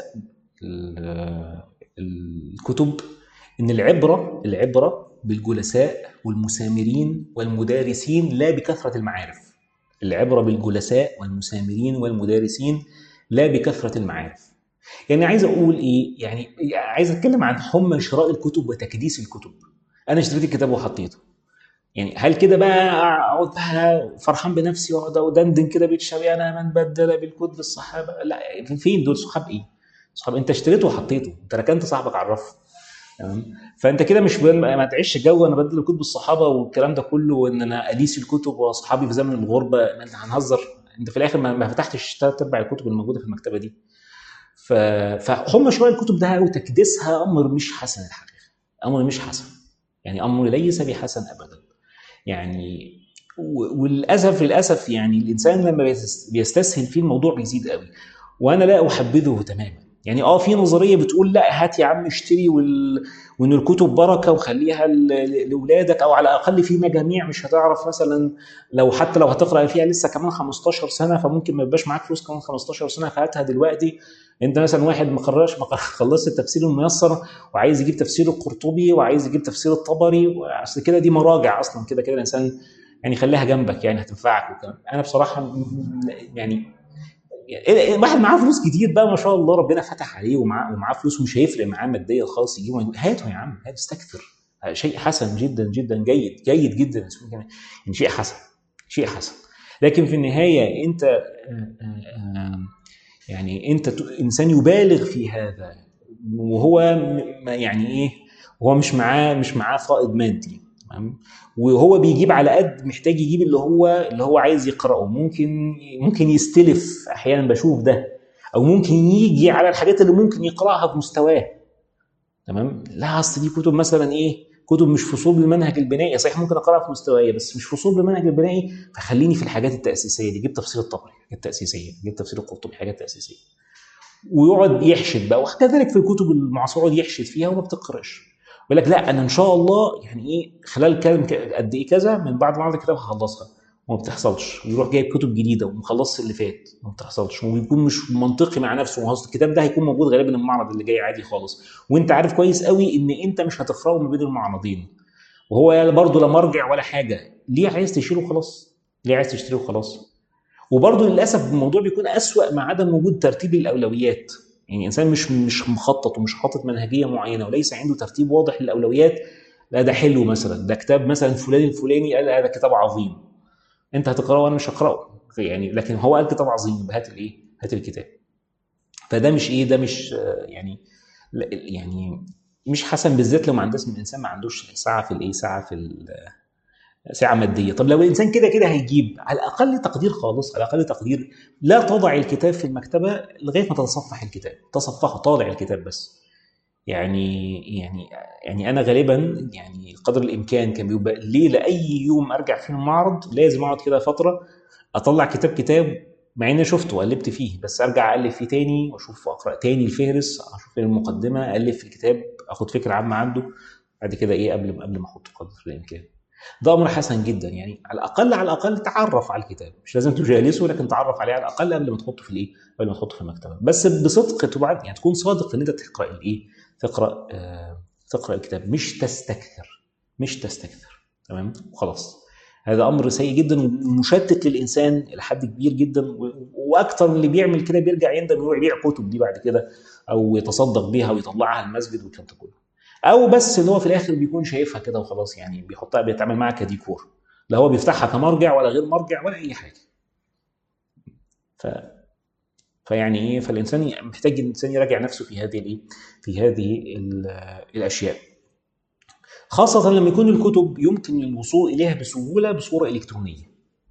الكتب ان العبره العبره بالجلساء والمسامرين والمدارسين لا بكثره المعارف العبره بالجلساء والمسامرين والمدارسين لا بكثره المعارف يعني عايز اقول ايه يعني عايز اتكلم عن حمى شراء الكتب وتكديس الكتب انا اشتريت الكتاب وحطيته يعني هل كده بقى اقعد بقى فرحان بنفسي واقعد ادندن كده بيت شبيه انا من بدل بالكتب الصحابه لا فين دول صحاب ايه؟ صحاب انت اشتريته وحطيته انت ركنت صاحبك على الرف تمام فانت كده مش ما تعيش جو انا بدل كتب الصحابه والكلام ده كله وان انا اليس الكتب واصحابي في زمن الغربه انت هنهزر انت في الاخر ما فتحتش ثلاث ارباع الكتب الموجوده في المكتبه دي ف... فهم شويه الكتب ده وتكديسها امر مش حسن الحقيقه امر مش حسن يعني امر ليس بحسن ابدا يعني وللاسف للاسف يعني الانسان لما بيستسهل فيه الموضوع بيزيد قوي وانا لا احبذه تماما يعني اه في نظريه بتقول لا هات يا عم اشتري وال... وان الكتب بركه وخليها لاولادك او على الاقل في مجاميع مش هتعرف مثلا لو حتى لو هتقرا فيها لسه كمان 15 سنه فممكن ما يبقاش معاك فلوس كمان 15 سنه فهاتها دلوقتي انت مثلا واحد ما قررش ما خلصت التفسير الميسر وعايز يجيب تفسير القرطبي وعايز يجيب تفسير الطبري اصل كده دي مراجع اصلا كده كده الانسان يعني خليها جنبك يعني هتنفعك وكلام انا بصراحه يعني واحد معاه فلوس كتير بقى ما شاء الله ربنا فتح عليه ومعاه ومعاه فلوس ومش هيفرق معاه ماديا خالص يجيبه هاته يا عم هات استكثر شيء حسن جدا جدا جيد جيد جدا يعني شيء حسن شيء حسن لكن في النهايه انت يعني انت انسان يبالغ في هذا وهو يعني ايه هو مش معاه مش معاه فائض مادي تمام وهو بيجيب على قد محتاج يجيب اللي هو اللي هو عايز يقراه ممكن ممكن يستلف احيانا بشوف ده او ممكن يجي على الحاجات اللي ممكن يقراها في مستواه تمام لا اصل دي كتب مثلا ايه كتب مش فصول للمنهج البنائي صحيح ممكن اقراها في مستوايه بس مش فصول للمنهج البنائي فخليني في الحاجات التاسيسيه دي جبت تفسير الطبري حاجات تاسيسيه جبت تفسير القرطبي حاجات تاسيسيه ويقعد يحشد بقى وكذلك في الكتب المعاصره يحشد فيها وما بتقراش يقول لك لا انا ان شاء الله يعني ايه خلال كام قد ايه كذا من بعد ما اعرض الكتاب هخلصها وما بتحصلش ويروح جايب كتب جديده ومخلصش اللي فات وما بتحصلش وبيكون مش منطقي مع نفسه ما الكتاب ده هيكون موجود غالبا المعرض اللي جاي عادي خالص وانت عارف كويس قوي ان انت مش هتقراه ما بين المعرضين وهو برضه لا مرجع ولا حاجه ليه عايز تشتريه خلاص ليه عايز تشتريه خلاص وبرضه للاسف الموضوع بيكون اسوأ مع عدم وجود ترتيب الاولويات يعني انسان مش مش مخطط ومش حاطط منهجيه معينه وليس عنده ترتيب واضح للاولويات لا ده حلو مثلا ده كتاب مثلا فلان الفلاني قال هذا كتاب عظيم انت هتقراه وانا مش هقراه يعني لكن هو قال كتاب عظيم هات الايه هات الكتاب فده مش ايه ده مش يعني يعني مش حسن بالذات لو ما عندوش الانسان ما عندوش ساعه في الايه ساعه في ساعه ماديه طب لو الانسان كده كده هيجيب على اقل تقدير خالص على اقل تقدير لا تضع الكتاب في المكتبه لغايه ما تتصفح الكتاب تصفحه طالع الكتاب بس يعني يعني يعني انا غالبا يعني قدر الامكان كان بيبقى ليه لاي يوم ارجع فيه المعرض لازم اقعد كده فتره اطلع كتاب كتاب مع اني شفته وقلبت فيه بس ارجع الف فيه تاني واشوف اقرا تاني الفهرس اشوف المقدمه الف في الكتاب اخد فكره عامه عنده بعد كده ايه قبل قبل ما احطه قدر الامكان ده امر حسن جدا يعني على الاقل على الاقل تعرف على الكتاب مش لازم تجالسه لكن تعرف عليه على الاقل قبل ما تحطه في الايه قبل ما تحطه في المكتبه بس بصدق تبعد يعني تكون صادق ان انت تقرا الايه تقرا آه تقرا الكتاب مش تستكثر مش تستكثر تمام وخلاص هذا امر سيء جدا ومشتت للانسان الى حد كبير جدا واكثر من اللي بيعمل كده بيرجع يندم انه يبيع كتب دي بعد كده او يتصدق بيها ويطلعها المسجد والكلام ده كله او بس ان هو في الاخر بيكون شايفها كده وخلاص يعني بيحطها بيتعامل معاها كديكور لا هو بيفتحها كمرجع ولا غير مرجع ولا اي حاجه ف فيعني ايه فالانسان محتاج الانسان يراجع نفسه في هذه الايه في هذه الاشياء خاصة لما يكون الكتب يمكن الوصول إليها بسهولة بصورة إلكترونية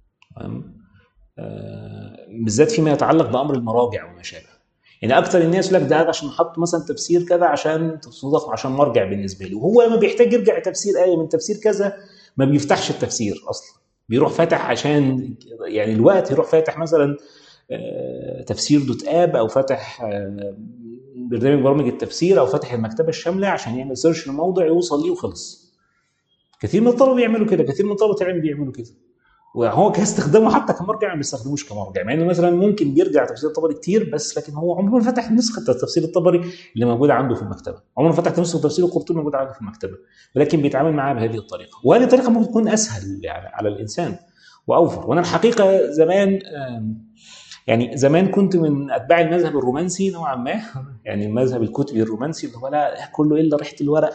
بالذات فيما يتعلق بأمر المراجع وما شابه يعني أكثر الناس يقول لك ده عشان حط مثلا تفسير كذا عشان تصدق عشان مرجع بالنسبة له وهو لما بيحتاج يرجع تفسير آية من تفسير كذا ما بيفتحش التفسير أصلا بيروح فاتح عشان يعني الوقت يروح فاتح مثلا تفسير دوت اب او فاتح برنامج برامج التفسير او فاتح المكتبه الشامله عشان يعمل سيرش لموضع يوصل ليه وخلص كثير من الطلبه بيعملوا كده كثير من الطلبه العلم بيعملوا كده وهو كاستخدامه حتى كمرجع ما بيستخدموش كمرجع مع انه مثلا ممكن بيرجع تفسير الطبري كتير بس لكن هو عمره ما فتح نسخه التفسير الطبري اللي موجوده عنده في المكتبه عمره ما فتح نسخه تفسير القرطبي موجوده عنده في المكتبه ولكن بيتعامل معاه بهذه الطريقه وهذه الطريقه ممكن تكون اسهل يعني على الانسان واوفر وانا الحقيقه زمان يعني زمان كنت من اتباع المذهب الرومانسي نوعا ما يعني المذهب الكتبي الرومانسي اللي هو لا كله الا ريحه الورق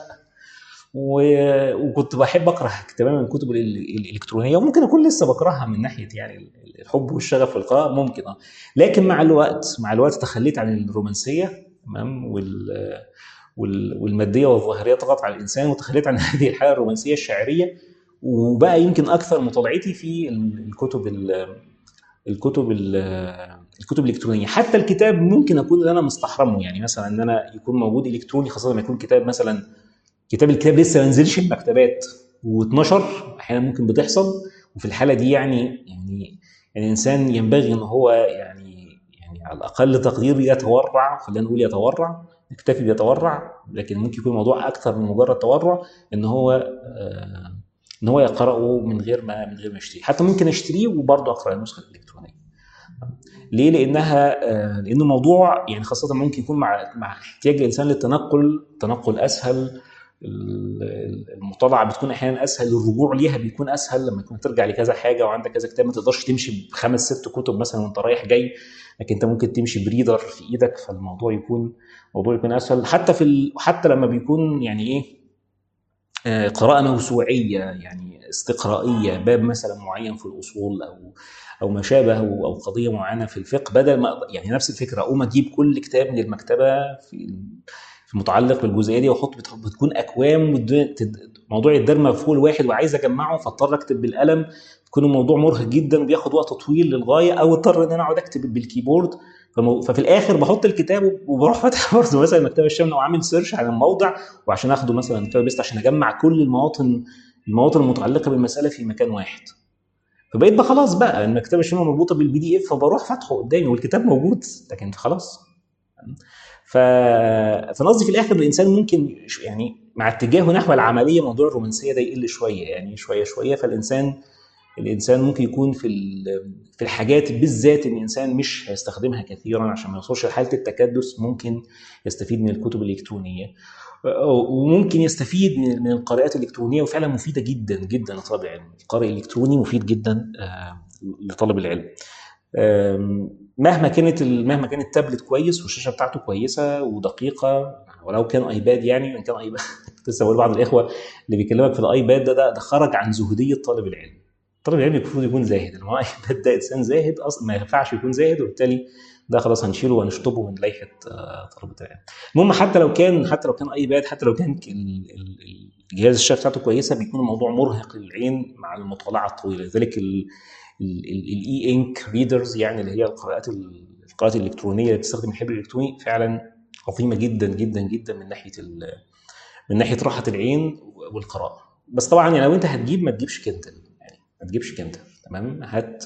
وكنت بحب اقرا تماما الكتب الالكترونيه وممكن اكون لسه بقراها من ناحيه يعني الحب والشغف في القراءه ممكن اه لكن مع الوقت مع الوقت تخليت عن الرومانسيه تمام وال والماديه والظاهريه طغت على الانسان وتخليت عن هذه الحاله الرومانسيه الشاعريه وبقى يمكن اكثر مطالعتي في الكتب الكتب الكتب الالكترونيه حتى الكتاب ممكن اكون انا مستحرمه يعني مثلا ان انا يكون موجود الكتروني خاصه لما يكون كتاب مثلا كتاب الكتاب لسه ما نزلش المكتبات و12 احيانا ممكن بتحصل وفي الحاله دي يعني يعني يعني الانسان ينبغي ان هو يعني يعني على الاقل تقدير يتورع خلينا نقول يتورع يكتفي بيتورع لكن ممكن يكون الموضوع اكثر من مجرد تورع ان هو آه ان هو يقراه من غير ما من غير ما يشتريه حتى ممكن اشتريه وبرضه اقرا النسخه الالكترونيه ليه لانها لانه موضوع يعني خاصه ممكن يكون مع مع احتياج الانسان للتنقل تنقل اسهل المطالعه بتكون احيانا اسهل الرجوع ليها بيكون اسهل لما تكون ترجع لكذا حاجه وعندك كذا كتاب ما تقدرش تمشي بخمس ست كتب مثلا وانت رايح جاي لكن انت ممكن تمشي بريدر في ايدك فالموضوع يكون الموضوع يكون اسهل حتى في ال... حتى لما بيكون يعني ايه قراءة موسوعية يعني استقرائية باب مثلا معين في الأصول أو أو ما شابه أو قضية معينة في الفقه بدل ما يعني نفس الفكرة أقوم أجيب كل كتاب من المكتبة في في متعلق بالجزئية دي وأحط بتكون أكوام موضوع الدرمة في فول واحد وعايز أجمعه فاضطر أكتب بالقلم يكون الموضوع مرهق جدا بياخد وقت طويل للغايه او اضطر ان انا اقعد اكتب بالكيبورد فمو... ففي الاخر بحط الكتاب وبروح فاتح برضه مثلا مكتبه الشامله وعامل سيرش على الموضع وعشان اخده مثلا مكتبه بيست عشان اجمع كل المواطن المواطن المتعلقه بالمساله في مكان واحد فبقيت بقى خلاص بقى المكتبه الشامله مربوطه بالبي دي اف فبروح فاتحه قدامي والكتاب موجود لكن خلاص ف... فانا قصدي في الاخر الانسان ممكن يعني مع اتجاهه نحو العمليه موضوع الرومانسيه ده يقل شويه يعني شويه شويه فالانسان الانسان ممكن يكون في في الحاجات بالذات ان الانسان مش هيستخدمها كثيرا عشان ما يوصلش لحاله التكدس ممكن يستفيد من الكتب الالكترونيه وممكن يستفيد من من القراءات الالكترونيه وفعلا مفيده جدا جدا لطالب العلم القارئ الالكتروني مفيد جدا لطالب العلم مهما كانت مهما كان التابلت كويس والشاشه بتاعته كويسه ودقيقه ولو كان ايباد يعني وان كان ايباد لسه بقول بعض الاخوه اللي بيكلمك في الايباد ده, ده ده خرج عن زهديه طالب العلم طالب العلم المفروض يكون زاهد لما ايباد ده انسان زاهد اصلا ما ينفعش يكون زاهد وبالتالي ده خلاص هنشيله وهنشطبه من لائحه طلبه العلم المهم حتى لو كان حتى لو كان ايباد حتى لو كان الجهاز الشاشه بتاعته كويسه بيكون الموضوع مرهق للعين مع المطالعه الطويله لذلك الاي انك ريدرز يعني اللي هي القراءات القراءات الالكترونيه اللي بتستخدم الحبر الالكتروني فعلا عظيمه جدا جدا جدا من ناحيه من ناحيه راحه العين والقراءه بس طبعا يعني لو انت هتجيب ما تجيبش كندل يعني ما تجيبش كندل تمام هات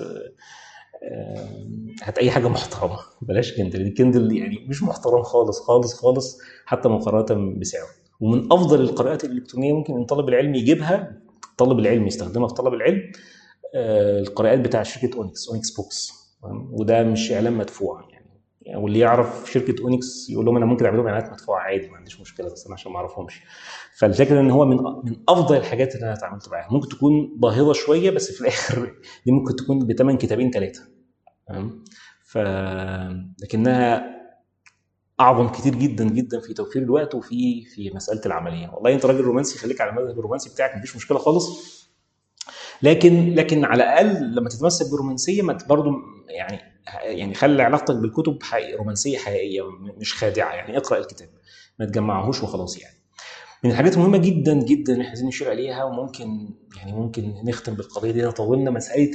هات اي حاجه محترمه بلاش كندل الكندل يعني مش محترم خالص خالص خالص حتى مقارنه بسعره ومن افضل القراءات الالكترونيه ممكن ان طالب العلم يجيبها طالب العلم يستخدمها في طلب العلم القراءات بتاع شركه اونكس اونكس بوكس وده مش اعلان مدفوع يعني, يعني واللي يعرف شركه اونكس يقول لهم انا ممكن اعمل لهم اعلانات مدفوعه عادي ما عنديش مشكله بس انا عشان ما اعرفهمش فالفكره ان هو من من افضل الحاجات اللي انا اتعاملت معاها ممكن تكون باهظه شويه بس في الاخر دي ممكن تكون بثمن كتابين ثلاثه تمام ف لكنها اعظم كتير جدا جدا في توفير الوقت وفي في مساله العمليه والله انت راجل رومانسي خليك على المذهب الرومانسي بتاعك مفيش مشكله خالص لكن لكن على الاقل لما تتمسك برومانسيه ما برضه يعني يعني خلي علاقتك بالكتب حقيقية رومانسيه حقيقيه مش خادعه يعني اقرا الكتاب ما تجمعهوش وخلاص يعني من الحاجات المهمه جدا جدا اللي عايزين نشير عليها وممكن يعني ممكن نختم بالقضيه دي طولنا مساله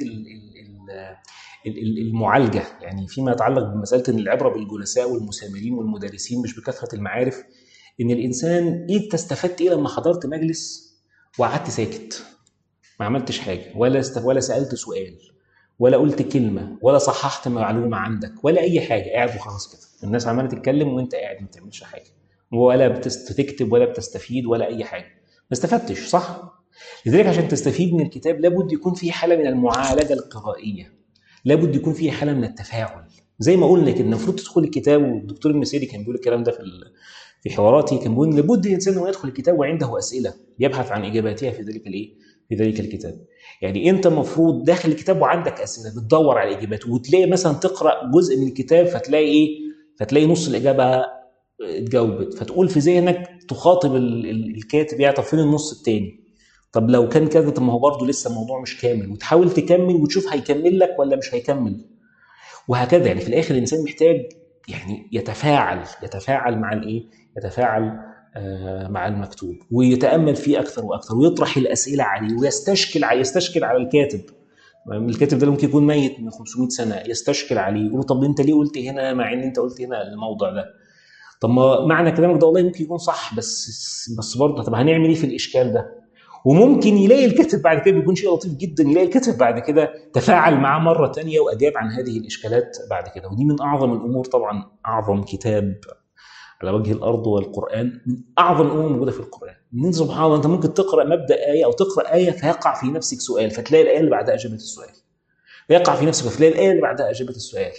المعالجه يعني فيما يتعلق بمساله ان العبره بالجلساء والمسامرين والمدرسين مش بكثره المعارف ان الانسان ايه استفدت ايه لما حضرت مجلس وقعدت ساكت ما عملتش حاجه ولا است... ولا سالت سؤال ولا قلت كلمه ولا صححت معلومه عندك ولا اي حاجه قاعد وخلاص كده الناس عماله تتكلم وانت قاعد ما بتعملش حاجه ولا بتكتب ولا بتستفيد ولا اي حاجه ما استفدتش صح لذلك عشان تستفيد من الكتاب لابد يكون فيه حاله من المعالجه القرائيه لابد يكون فيه حاله من التفاعل زي ما قلنا كده المفروض تدخل الكتاب والدكتور المسيري كان بيقول الكلام ده في في حواراتي كان بيقول لابد الانسان انه يدخل الكتاب وعنده اسئله يبحث عن اجاباتها في ذلك الايه؟ في ذلك الكتاب. يعني انت المفروض داخل الكتاب وعندك اسئله بتدور على اجابات وتلاقي مثلا تقرا جزء من الكتاب فتلاقي ايه؟ فتلاقي نص الاجابه اتجاوبت فتقول في ذهنك تخاطب الكاتب يعني طب فين النص الثاني؟ طب لو كان كذا طب ما هو برضه لسه الموضوع مش كامل وتحاول تكمل وتشوف هيكمل لك ولا مش هيكمل. وهكذا يعني في الاخر الانسان محتاج يعني يتفاعل يتفاعل مع الايه؟ يتفاعل مع المكتوب ويتامل فيه اكثر واكثر ويطرح الاسئله عليه ويستشكل على يستشكل على الكاتب الكاتب ده ممكن يكون ميت من 500 سنه يستشكل عليه يقول طب انت ليه قلت هنا مع ان انت قلت هنا الموضوع ده طب ما معنى كلامك ده والله ممكن يكون صح بس بس برضه طب هنعمل ايه في الاشكال ده وممكن يلاقي الكاتب بعد كده بيكون شيء لطيف جدا يلاقي الكاتب بعد كده تفاعل معاه مره ثانيه واجاب عن هذه الاشكالات بعد كده ودي من اعظم الامور طبعا اعظم كتاب على وجه الارض والقران من اعظم الامور الموجوده في القران من سبحان الله انت ممكن تقرا مبدا ايه او تقرا ايه فيقع في نفسك سؤال فتلاقي الايه اللي بعدها اجابه السؤال فيقع في نفسك فتلاقي الايه اللي بعدها اجابه السؤال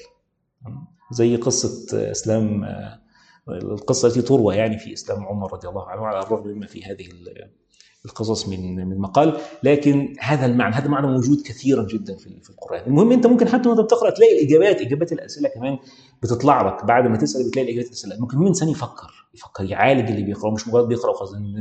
زي قصه اسلام القصه التي تروى يعني في اسلام عمر رضي الله عنه على الرغم مما في هذه القصص من من مقال لكن هذا المعنى هذا معنى موجود كثيرا جدا في في القران المهم انت ممكن حتى وانت بتقرا تلاقي الاجابات اجابات الاسئله كمان بتطلع لك بعد ما تسال بتلاقي الاجابات الاسئله ممكن مين انسان يفكر يفكر يعالج اللي بيقراه مش مجرد بيقرا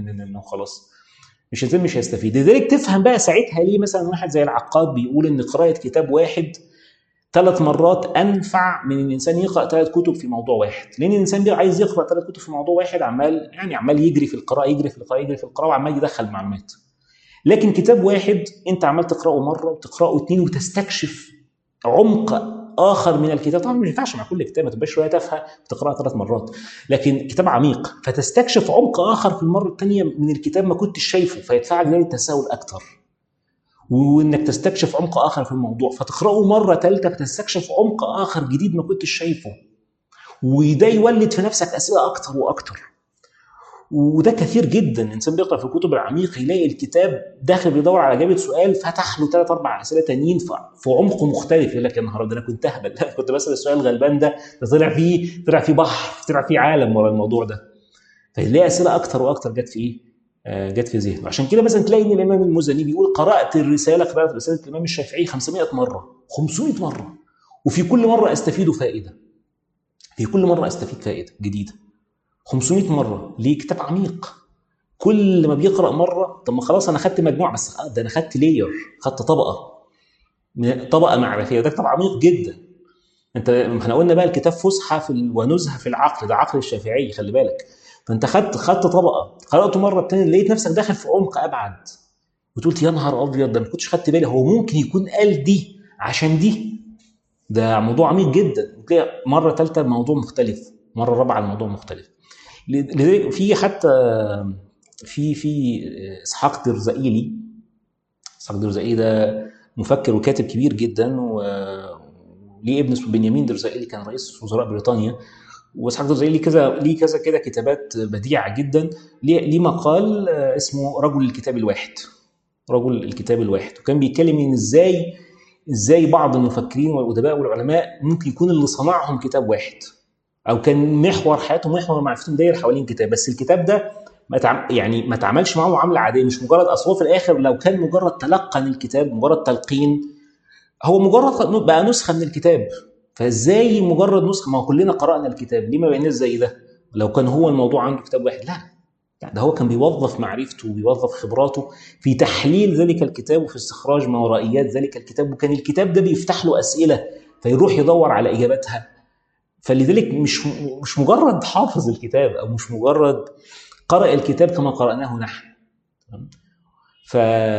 وخلاص مش الانسان مش هيستفيد لذلك تفهم بقى ساعتها ليه مثلا واحد زي العقاد بيقول ان قراءه كتاب واحد ثلاث مرات انفع من ان الانسان يقرا ثلاث كتب في موضوع واحد لان الانسان بيبقى عايز يقرا ثلاث كتب في موضوع واحد عمال يعني عمال يجري في القراءه يجري في القراءه يجري في القراءه وعمال يدخل معلومات لكن كتاب واحد انت عمال تقراه مره وتقراه اتنين وتستكشف عمق اخر من الكتاب طبعا ما ينفعش مع كل كتاب ما تبقاش شويه تافهه وتقراها ثلاث مرات لكن كتاب عميق فتستكشف عمق اخر في المره الثانيه من الكتاب ما كنتش شايفه فيدفعك للتساؤل اكتر وانك تستكشف عمق اخر في الموضوع فتقراه مره ثالثه فتستكشف عمق اخر جديد ما كنتش شايفه وده يولد في نفسك اسئله اكتر واكتر وده كثير جدا الانسان بيقرا في الكتب العميقه يلاقي الكتاب داخل بيدور على اجابه سؤال فتح له ثلاث اربع اسئله تانيين في عمق مختلف يقول لك يا نهار ده انا كنت اهبل كنت بسال السؤال الغلبان ده ده طلع فيه طلع فيه بحر طلع فيه عالم ورا الموضوع ده فيلاقي اسئله اكتر واكتر جت في ايه؟ آه، جت في ذهنه عشان كده مثلا تلاقي ان الامام المزني بيقول قرات الرساله قرات رساله الامام الشافعي 500 مره 500 مره وفي كل مره استفيد فائده في كل مره استفيد فائده جديده 500 مره ليه كتاب عميق كل ما بيقرا مره طب ما خلاص انا خدت مجموعه بس ده انا خدت لير خدت طبقه طبقه معرفيه ده كتاب عميق جدا انت احنا قلنا بقى الكتاب فسحه في ونزهه في العقل ده عقل الشافعي خلي بالك فانت خدت خدت طبقه قراته مره الثانيه لقيت نفسك داخل في عمق ابعد وتقول يا نهار ابيض ده ما كنتش خدت بالي هو ممكن يكون قال دي عشان دي ده موضوع عميق جدا تلاقي مره ثالثه الموضوع مختلف مره رابعه الموضوع مختلف لذلك في حتى في في اسحاق درزائيلي اسحاق درزائيلي ده مفكر وكاتب كبير جدا وليه ابن اسمه بنيامين درزائيلي كان رئيس وزراء بريطانيا واسحاق درزائيلي ليه كذا ليه كذا كده كتابات بديعه جدا ليه مقال اسمه رجل الكتاب الواحد رجل الكتاب الواحد وكان بيتكلم ان ازاي ازاي بعض المفكرين والادباء والعلماء ممكن يكون اللي صنعهم كتاب واحد او كان محور حياتهم محور معرفتهم داير حوالين كتاب بس الكتاب ده ما تعم... يعني ما تعملش معاه معامله عاديه مش مجرد اصل في الاخر لو كان مجرد تلقن الكتاب مجرد تلقين هو مجرد بقى نسخه من الكتاب فازاي مجرد نسخه ما هو كلنا قرانا الكتاب ليه ما بقيناش زي ده لو كان هو الموضوع عنده كتاب واحد لا لا ده هو كان بيوظف معرفته وبيوظف خبراته في تحليل ذلك الكتاب وفي استخراج ما ورائيات ذلك الكتاب وكان الكتاب ده بيفتح له اسئله فيروح يدور على اجاباتها فلذلك مش مش مجرد حافظ الكتاب او مش مجرد قرأ الكتاب كما قرأناه نحن ف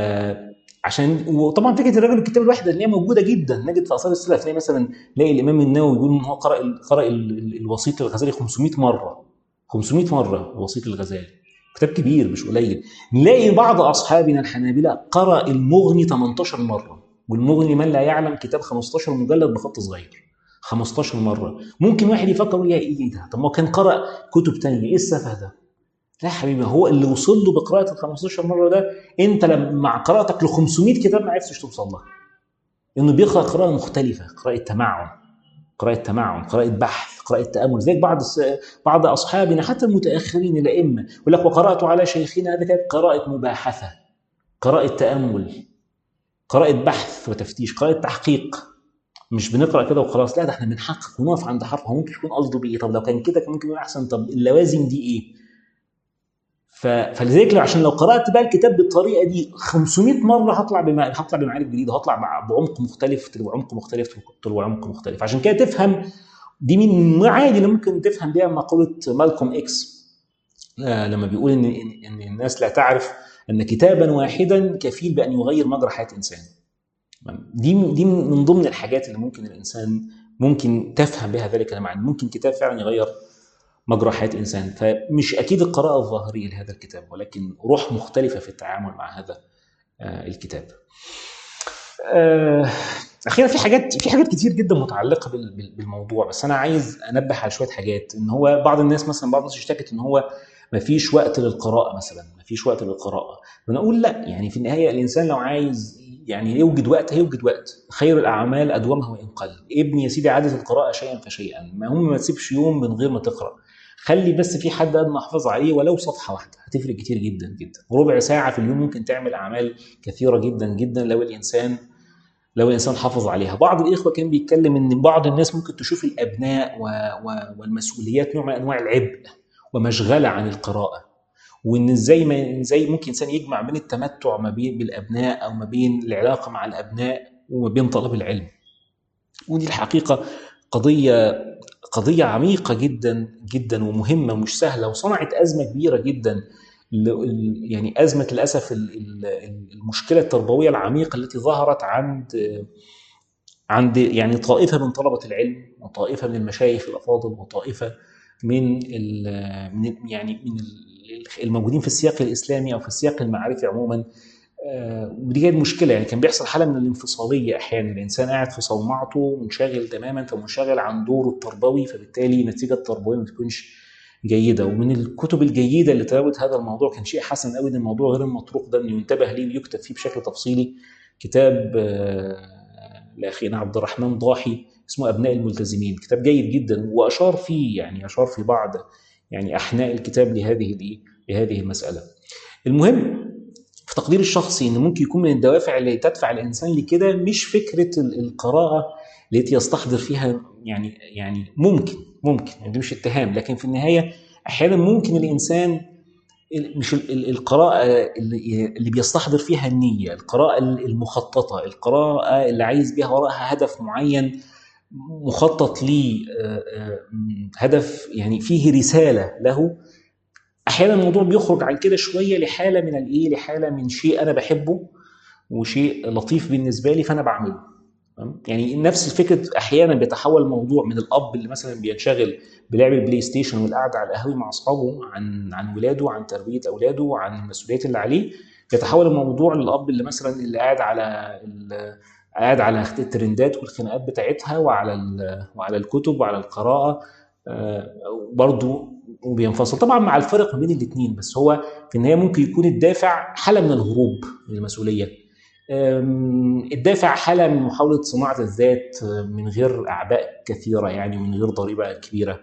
عشان وطبعا فكره الرجل الكتاب الواحد اللي هي موجوده جدا نجد في اثار السلف تلاقي مثلا نلاقي الامام النووي يقول ان هو قرأ قرأ الوسيط الغزالي 500 مره 500 مره الوسيط الغزالي كتاب كبير مش قليل نلاقي بعض اصحابنا الحنابله قرأ المغني 18 مره والمغني من لا يعلم كتاب 15 مجلد بخط صغير 15 مره ممكن واحد يفكر يقول يا ايه ده طب ما كان قرأ كتب تانية ايه السفه ده لا يا حبيبي هو اللي وصل له بقراءه ال 15 مره ده انت لما مع قراءتك ل 500 كتاب ما عرفتش توصل لها انه بيقرا قراءه مختلفه قراءه تمعن قراءه تمعن قراءه بحث قراءه تامل زي بعض بعض اصحابنا حتى المتاخرين الائمه يقول لك وقرات على شيخنا هذا كانت قراءه مباحثه قراءه تامل قراءه بحث وتفتيش قراءه تحقيق مش بنقرا كده وخلاص لا ده احنا بنحقق ونقف عند حرف هو ممكن يكون قصده بايه طب لو كان كده كان ممكن يكون احسن طب اللوازم دي ايه فلذلك عشان لو قرات بقى الكتاب بالطريقه دي 500 مره هطلع بما هطلع بمعارف جديده هطلع بعمق مختلف تلو عمق مختلف تلو عمق مختلف عشان كده تفهم دي من عادي اللي ممكن تفهم بيها مقوله مالكوم اكس آه، لما بيقول ان ان الناس لا تعرف ان كتابا واحدا كفيل بان يغير مجرى حياه انسان دي دي من ضمن الحاجات اللي ممكن الانسان ممكن تفهم بها ذلك المعنى ممكن كتاب فعلا يغير مجرى حياه انسان فمش اكيد القراءه الظاهريه لهذا الكتاب ولكن روح مختلفه في التعامل مع هذا آه، الكتاب آه، اخيرا في حاجات في حاجات كتير جدا متعلقه بالموضوع بس انا عايز انبه على شويه حاجات ان هو بعض الناس مثلا بعض الناس اشتكت ان هو ما فيش وقت للقراءه مثلا ما فيش وقت للقراءه بنقول لا يعني في النهايه الانسان لو عايز يعني يوجد وقت هيوجد وقت خير الاعمال ادومها وان قل ابني يا سيدي عاده القراءه شيئا فشيئا ما هم ما تسيبش يوم من غير ما تقرا خلي بس في حد ادنى احفظ عليه ولو صفحه واحده هتفرق كتير جدا جدا ربع ساعه في اليوم ممكن تعمل اعمال كثيره جدا جدا لو الانسان لو الانسان حافظ عليها بعض الاخوه كان بيتكلم ان بعض الناس ممكن تشوف الابناء و... و... والمسؤوليات نوع من انواع العبء ومشغله عن القراءه وان ازاي ما ازاي ممكن انسان يجمع بين التمتع ما بين بالابناء او ما بين العلاقه مع الابناء وما بين طلب العلم ودي الحقيقه قضيه قضيه عميقه جدا جدا ومهمه مش سهله وصنعت ازمه كبيره جدا يعني ازمه للاسف المشكله التربويه العميقه التي ظهرت عند عند يعني طائفه من طلبه العلم وطائفه من المشايخ الافاضل وطائفه من من يعني من الموجودين في السياق الاسلامي او في السياق المعرفي عموما آه، ودي كانت مشكله يعني كان بيحصل حاله من الانفصاليه احيانا الانسان قاعد في صومعته منشغل تماما فمنشغل عن دوره التربوي فبالتالي النتيجه التربويه ما تكونش جيده ومن الكتب الجيده اللي تناولت هذا الموضوع كان شيء حسن قوي ان الموضوع غير المطروق ده انه ينتبه ليه ويكتب فيه بشكل تفصيلي كتاب آه، لاخينا عبد الرحمن ضاحي اسمه ابناء الملتزمين كتاب جيد جدا واشار فيه يعني اشار في بعض يعني احناء الكتاب لهذه لهذه المساله المهم في تقديري الشخصي ان ممكن يكون من الدوافع اللي تدفع الانسان لكده مش فكره القراءه التي يستحضر فيها يعني يعني ممكن ممكن يعني مش اتهام لكن في النهايه احيانا ممكن الانسان مش القراءة اللي بيستحضر فيها النية القراءة المخططة القراءة اللي عايز بيها وراءها هدف معين مخطط ليه آه، آه، هدف يعني فيه رسالة له احيانا الموضوع بيخرج عن كده شويه لحاله من الايه لحاله من شيء انا بحبه وشيء لطيف بالنسبه لي فانا بعمله يعني نفس الفكره احيانا بيتحول الموضوع من الاب اللي مثلا بينشغل بلعب البلاي ستيشن والقعده على القهوه مع اصحابه عن عن ولاده وعن تربيه اولاده وعن المسؤوليات اللي عليه بيتحول الموضوع للاب اللي مثلا اللي قاعد على قاعد على الترندات والخناقات بتاعتها وعلى وعلى الكتب وعلى القراءه آه، برضو وبينفصل طبعا مع الفرق بين الاثنين بس هو في النهايه ممكن يكون الدافع حاله من الهروب من المسؤوليه الدافع حاله من محاوله صناعه الذات من غير اعباء كثيره يعني ومن غير ضريبه كبيره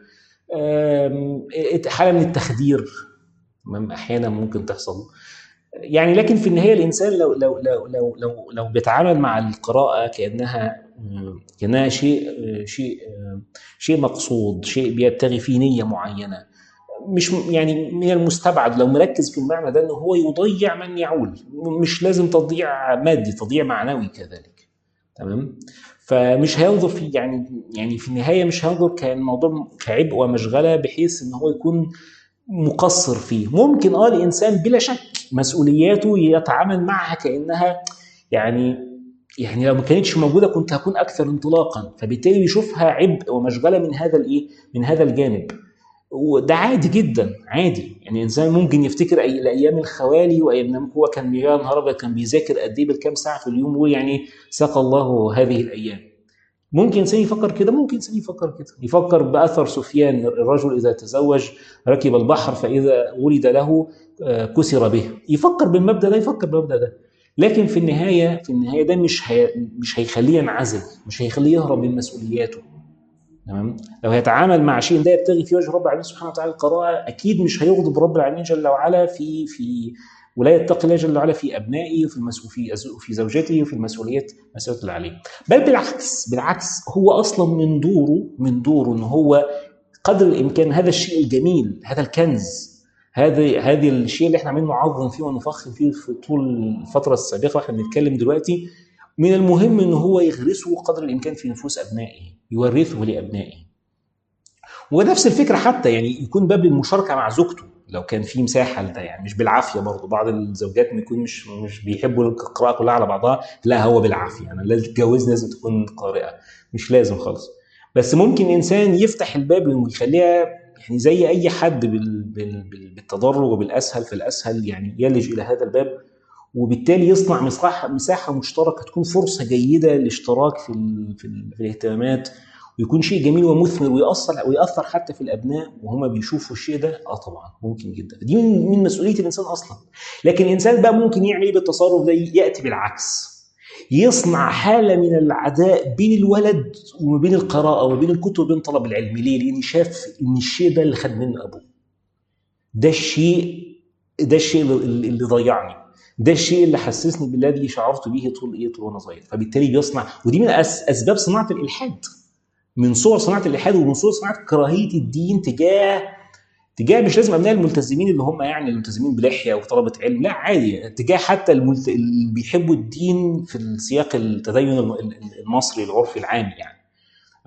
حاله من التخدير احيانا ممكن تحصل يعني لكن في النهايه الانسان لو لو لو لو لو, لو بيتعامل مع القراءه كانها كانها شيء شيء شيء مقصود شيء بيبتغي فيه نيه معينه مش يعني من المستبعد لو مركز في المعنى ده ان هو يضيع من يعول مش لازم تضييع مادي تضييع معنوي كذلك تمام فمش هينظر في يعني يعني في النهايه مش هينظر كان موضوع كعبء ومشغله بحيث ان هو يكون مقصر فيه ممكن اه الانسان بلا شك مسؤولياته يتعامل معها كانها يعني يعني لو ما كانتش موجوده كنت هكون اكثر انطلاقا فبالتالي بيشوفها عبء ومشغله من هذا الايه من هذا الجانب وده عادي جدا عادي يعني انسان ممكن يفتكر اي الايام الخوالي وايام هو كان يا نهار ابيض كان بيذاكر قد ايه بالكام ساعه في اليوم ويقول يعني ساق الله هذه الايام ممكن انسان يفكر كده ممكن انسان يفكر كده يفكر باثر سفيان الرجل اذا تزوج ركب البحر فاذا ولد له آه، كسر به يفكر بالمبدا ده يفكر بالمبدا ده لكن في النهايه في النهايه ده مش هي مش هيخليه ينعزل مش هيخليه يهرب من مسؤولياته تمام لو هيتعامل مع شيء ده يبتغي فيه وجه رب العالمين سبحانه وتعالى القراءه اكيد مش هيغضب رب العالمين جل وعلا في في ولا يتقي الله جل وعلا في ابنائه وفي وفي في زوجته وفي المسؤوليات مسؤوليه اللي عليه بل بالعكس بالعكس هو اصلا من دوره من دوره ان هو قدر الامكان هذا الشيء الجميل هذا الكنز هذا هذه الشيء اللي احنا عمالين نعظم فيه ونفخم فيه في طول الفتره السابقه واحنا بنتكلم دلوقتي من المهم ان هو يغرسه قدر الامكان في نفوس ابنائه يورثه لابنائه ونفس الفكره حتى يعني يكون باب المشاركه مع زوجته لو كان في مساحه لده يعني مش بالعافيه برضه بعض الزوجات بيكون مش مش بيحبوا القراءه كلها على بعضها لا هو بالعافيه انا يعني لازم تتجوز لازم تكون قارئه مش لازم خالص بس ممكن انسان يفتح الباب ويخليها يعني زي اي حد بالتدرج وبالاسهل في الاسهل يعني يلج الى هذا الباب وبالتالي يصنع مساحه مساحه مشتركه تكون فرصه جيده للاشتراك في, في, في الاهتمامات ويكون شيء جميل ومثمر ويأثر ويأثر حتى في الابناء وهم بيشوفوا الشيء ده اه طبعا ممكن جدا دي من مسؤوليه الانسان اصلا لكن الانسان بقى ممكن يعمل ايه بالتصرف ده ياتي بالعكس يصنع حاله من العداء بين الولد وبين القراءه وبين الكتب وبين طلب العلم ليه؟ لان شاف ان الشيء ده اللي خد منه ابوه ده الشيء ده الشيء اللي ضيعني ده الشيء اللي حسسني بالذي شعرت به طول ايه طول وانا صغير فبالتالي بيصنع ودي من اسباب صناعه الالحاد من صور صناعه الالحاد ومن صور صناعه كراهيه الدين تجاه تجاه مش لازم ابناء الملتزمين اللي هم يعني الملتزمين بلحيه وطلبه علم لا عادي تجاه حتى الملت... اللي بيحبوا الدين في السياق التدين المصري العرفي العام يعني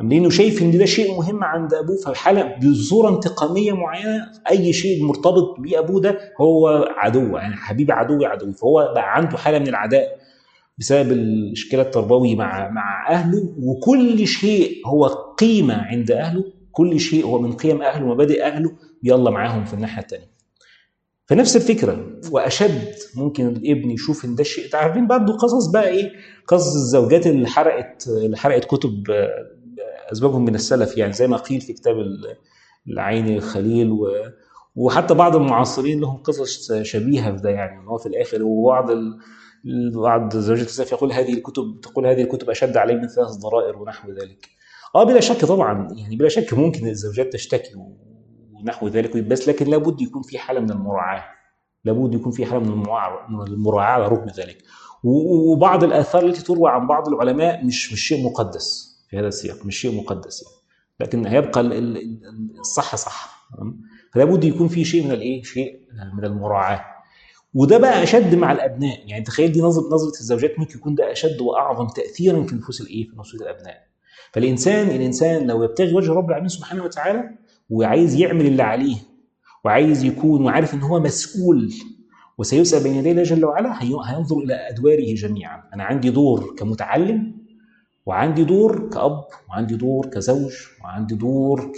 لانه شايف ان ده شيء مهم عند ابوه فحاله بصوره انتقاميه معينه اي شيء مرتبط بابوه ده هو عدو يعني حبيب عدوي عدوي فهو بقى عنده حاله من العداء بسبب الاشكال التربوي مع مع اهله وكل شيء هو قيمه عند اهله كل شيء هو من قيم اهله ومبادئ اهله يلا معاهم في الناحيه الثانيه فنفس الفكره واشد ممكن الابن يشوف ان ده الشيء عارفين برضه قصص بقى ايه قصص الزوجات اللي حرقت اللي حرقت كتب ازواجهم من السلف يعني زي ما قيل في كتاب العين الخليل و وحتى بعض المعاصرين لهم قصص شبيهه في ده يعني هو في الاخر وبعض ال... بعض زوجات السلف يقول هذه الكتب تقول هذه الكتب اشد علي من ثلاث ضرائر ونحو ذلك. اه بلا شك طبعا يعني بلا شك ممكن الزوجات تشتكي ونحو ذلك بس لكن لابد يكون في حاله من المراعاه. لابد يكون في حاله من المراعاه على رغم ذلك. وبعض الاثار التي تروى عن بعض العلماء مش مش شيء مقدس في هذا السياق مش شيء مقدس يعني. لكن هيبقى الصح صح فلا بد يكون في شيء من الايه شيء من المراعاه وده بقى اشد مع الابناء يعني تخيل دي نظره نظره الزوجات ممكن يكون ده اشد واعظم تاثيرا في نفوس الايه في نفوس الابناء فالانسان الانسان لو يبتغي وجه رب العالمين سبحانه وتعالى وعايز يعمل اللي عليه وعايز يكون وعارف ان هو مسؤول وسيسال بين يدي الله جل وعلا هينظر الى ادواره جميعا انا عندي دور كمتعلم وعندي دور كأب وعندي دور كزوج وعندي دور ك...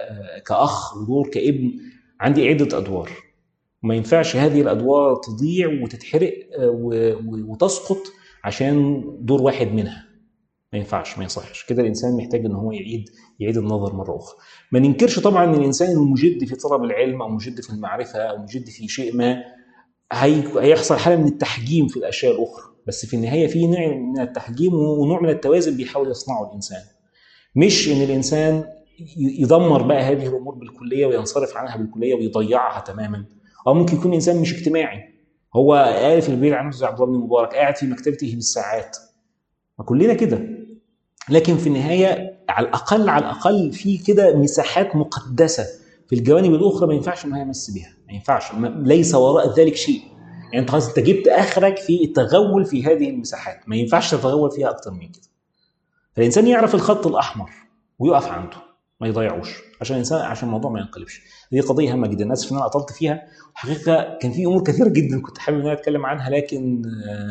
كأخ ودور كابن عندي عدة أدوار وما ينفعش هذه الأدوار تضيع وتتحرق و... وتسقط عشان دور واحد منها ما ينفعش ما يصحش كده الانسان محتاج ان هو يعيد يعيد النظر مره اخرى ما ننكرش طبعا ان الانسان المجد في طلب العلم او مجد في المعرفه او مجد في شيء ما هي... هيحصل حاله من التحجيم في الاشياء الاخرى بس في النهايه في نوع من التحجيم ونوع من التوازن بيحاول يصنعه الانسان مش ان الانسان يدمر بقى هذه الامور بالكليه وينصرف عنها بالكليه ويضيعها تماما او ممكن يكون انسان مش اجتماعي هو قال في البيت عن نفسه عبد الله بن مبارك قاعد في مكتبته بالساعات ما كلنا كده لكن في النهايه على الاقل على الاقل في كده مساحات مقدسه في الجوانب الاخرى ما ينفعش ان هو يمس بها ما ينفعش ليس وراء ذلك شيء يعني انت خلاص انت جبت اخرك في التغول في هذه المساحات ما ينفعش تتغول فيها اكتر من كده فالانسان يعرف الخط الاحمر ويقف عنده ما يضيعوش عشان الانسان عشان الموضوع ما ينقلبش دي قضيه هامه جدا اسف ان انا اطلت فيها الحقيقه كان في امور كثيره جدا كنت حابب ان انا اتكلم عنها لكن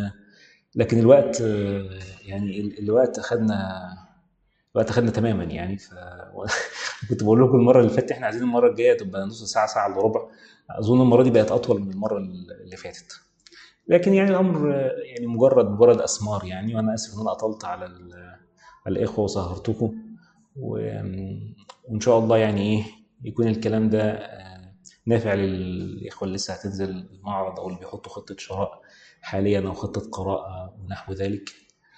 لكن الوقت يعني الوقت اخذنا الوقت اخذنا تماما يعني ف كنت بقول لكم المره اللي فاتت احنا عايزين المره الجايه تبقى نص ساعه ساعه الا ربع اظن المره دي بقت اطول من المره اللي فاتت لكن يعني الامر يعني مجرد مجرد اسمار يعني وانا اسف ان انا اطلت على الاخوه وسهرتكم وان شاء الله يعني ايه يكون الكلام ده نافع للاخوه اللي لسه هتنزل المعرض او اللي بيحطوا خطه شراء حاليا او خطه قراءه ونحو ذلك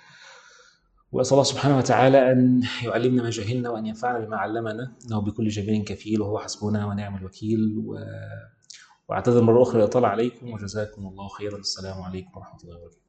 وأسأل الله سبحانه وتعالى أن يعلمنا ما جهلنا وأن ينفعنا بما علمنا إنه بكل جبير كفيل وهو حسبنا ونعم الوكيل و... واعتذر مرة أخرى الإطالة عليكم وجزاكم الله خيرا السلام عليكم ورحمة الله وبركاته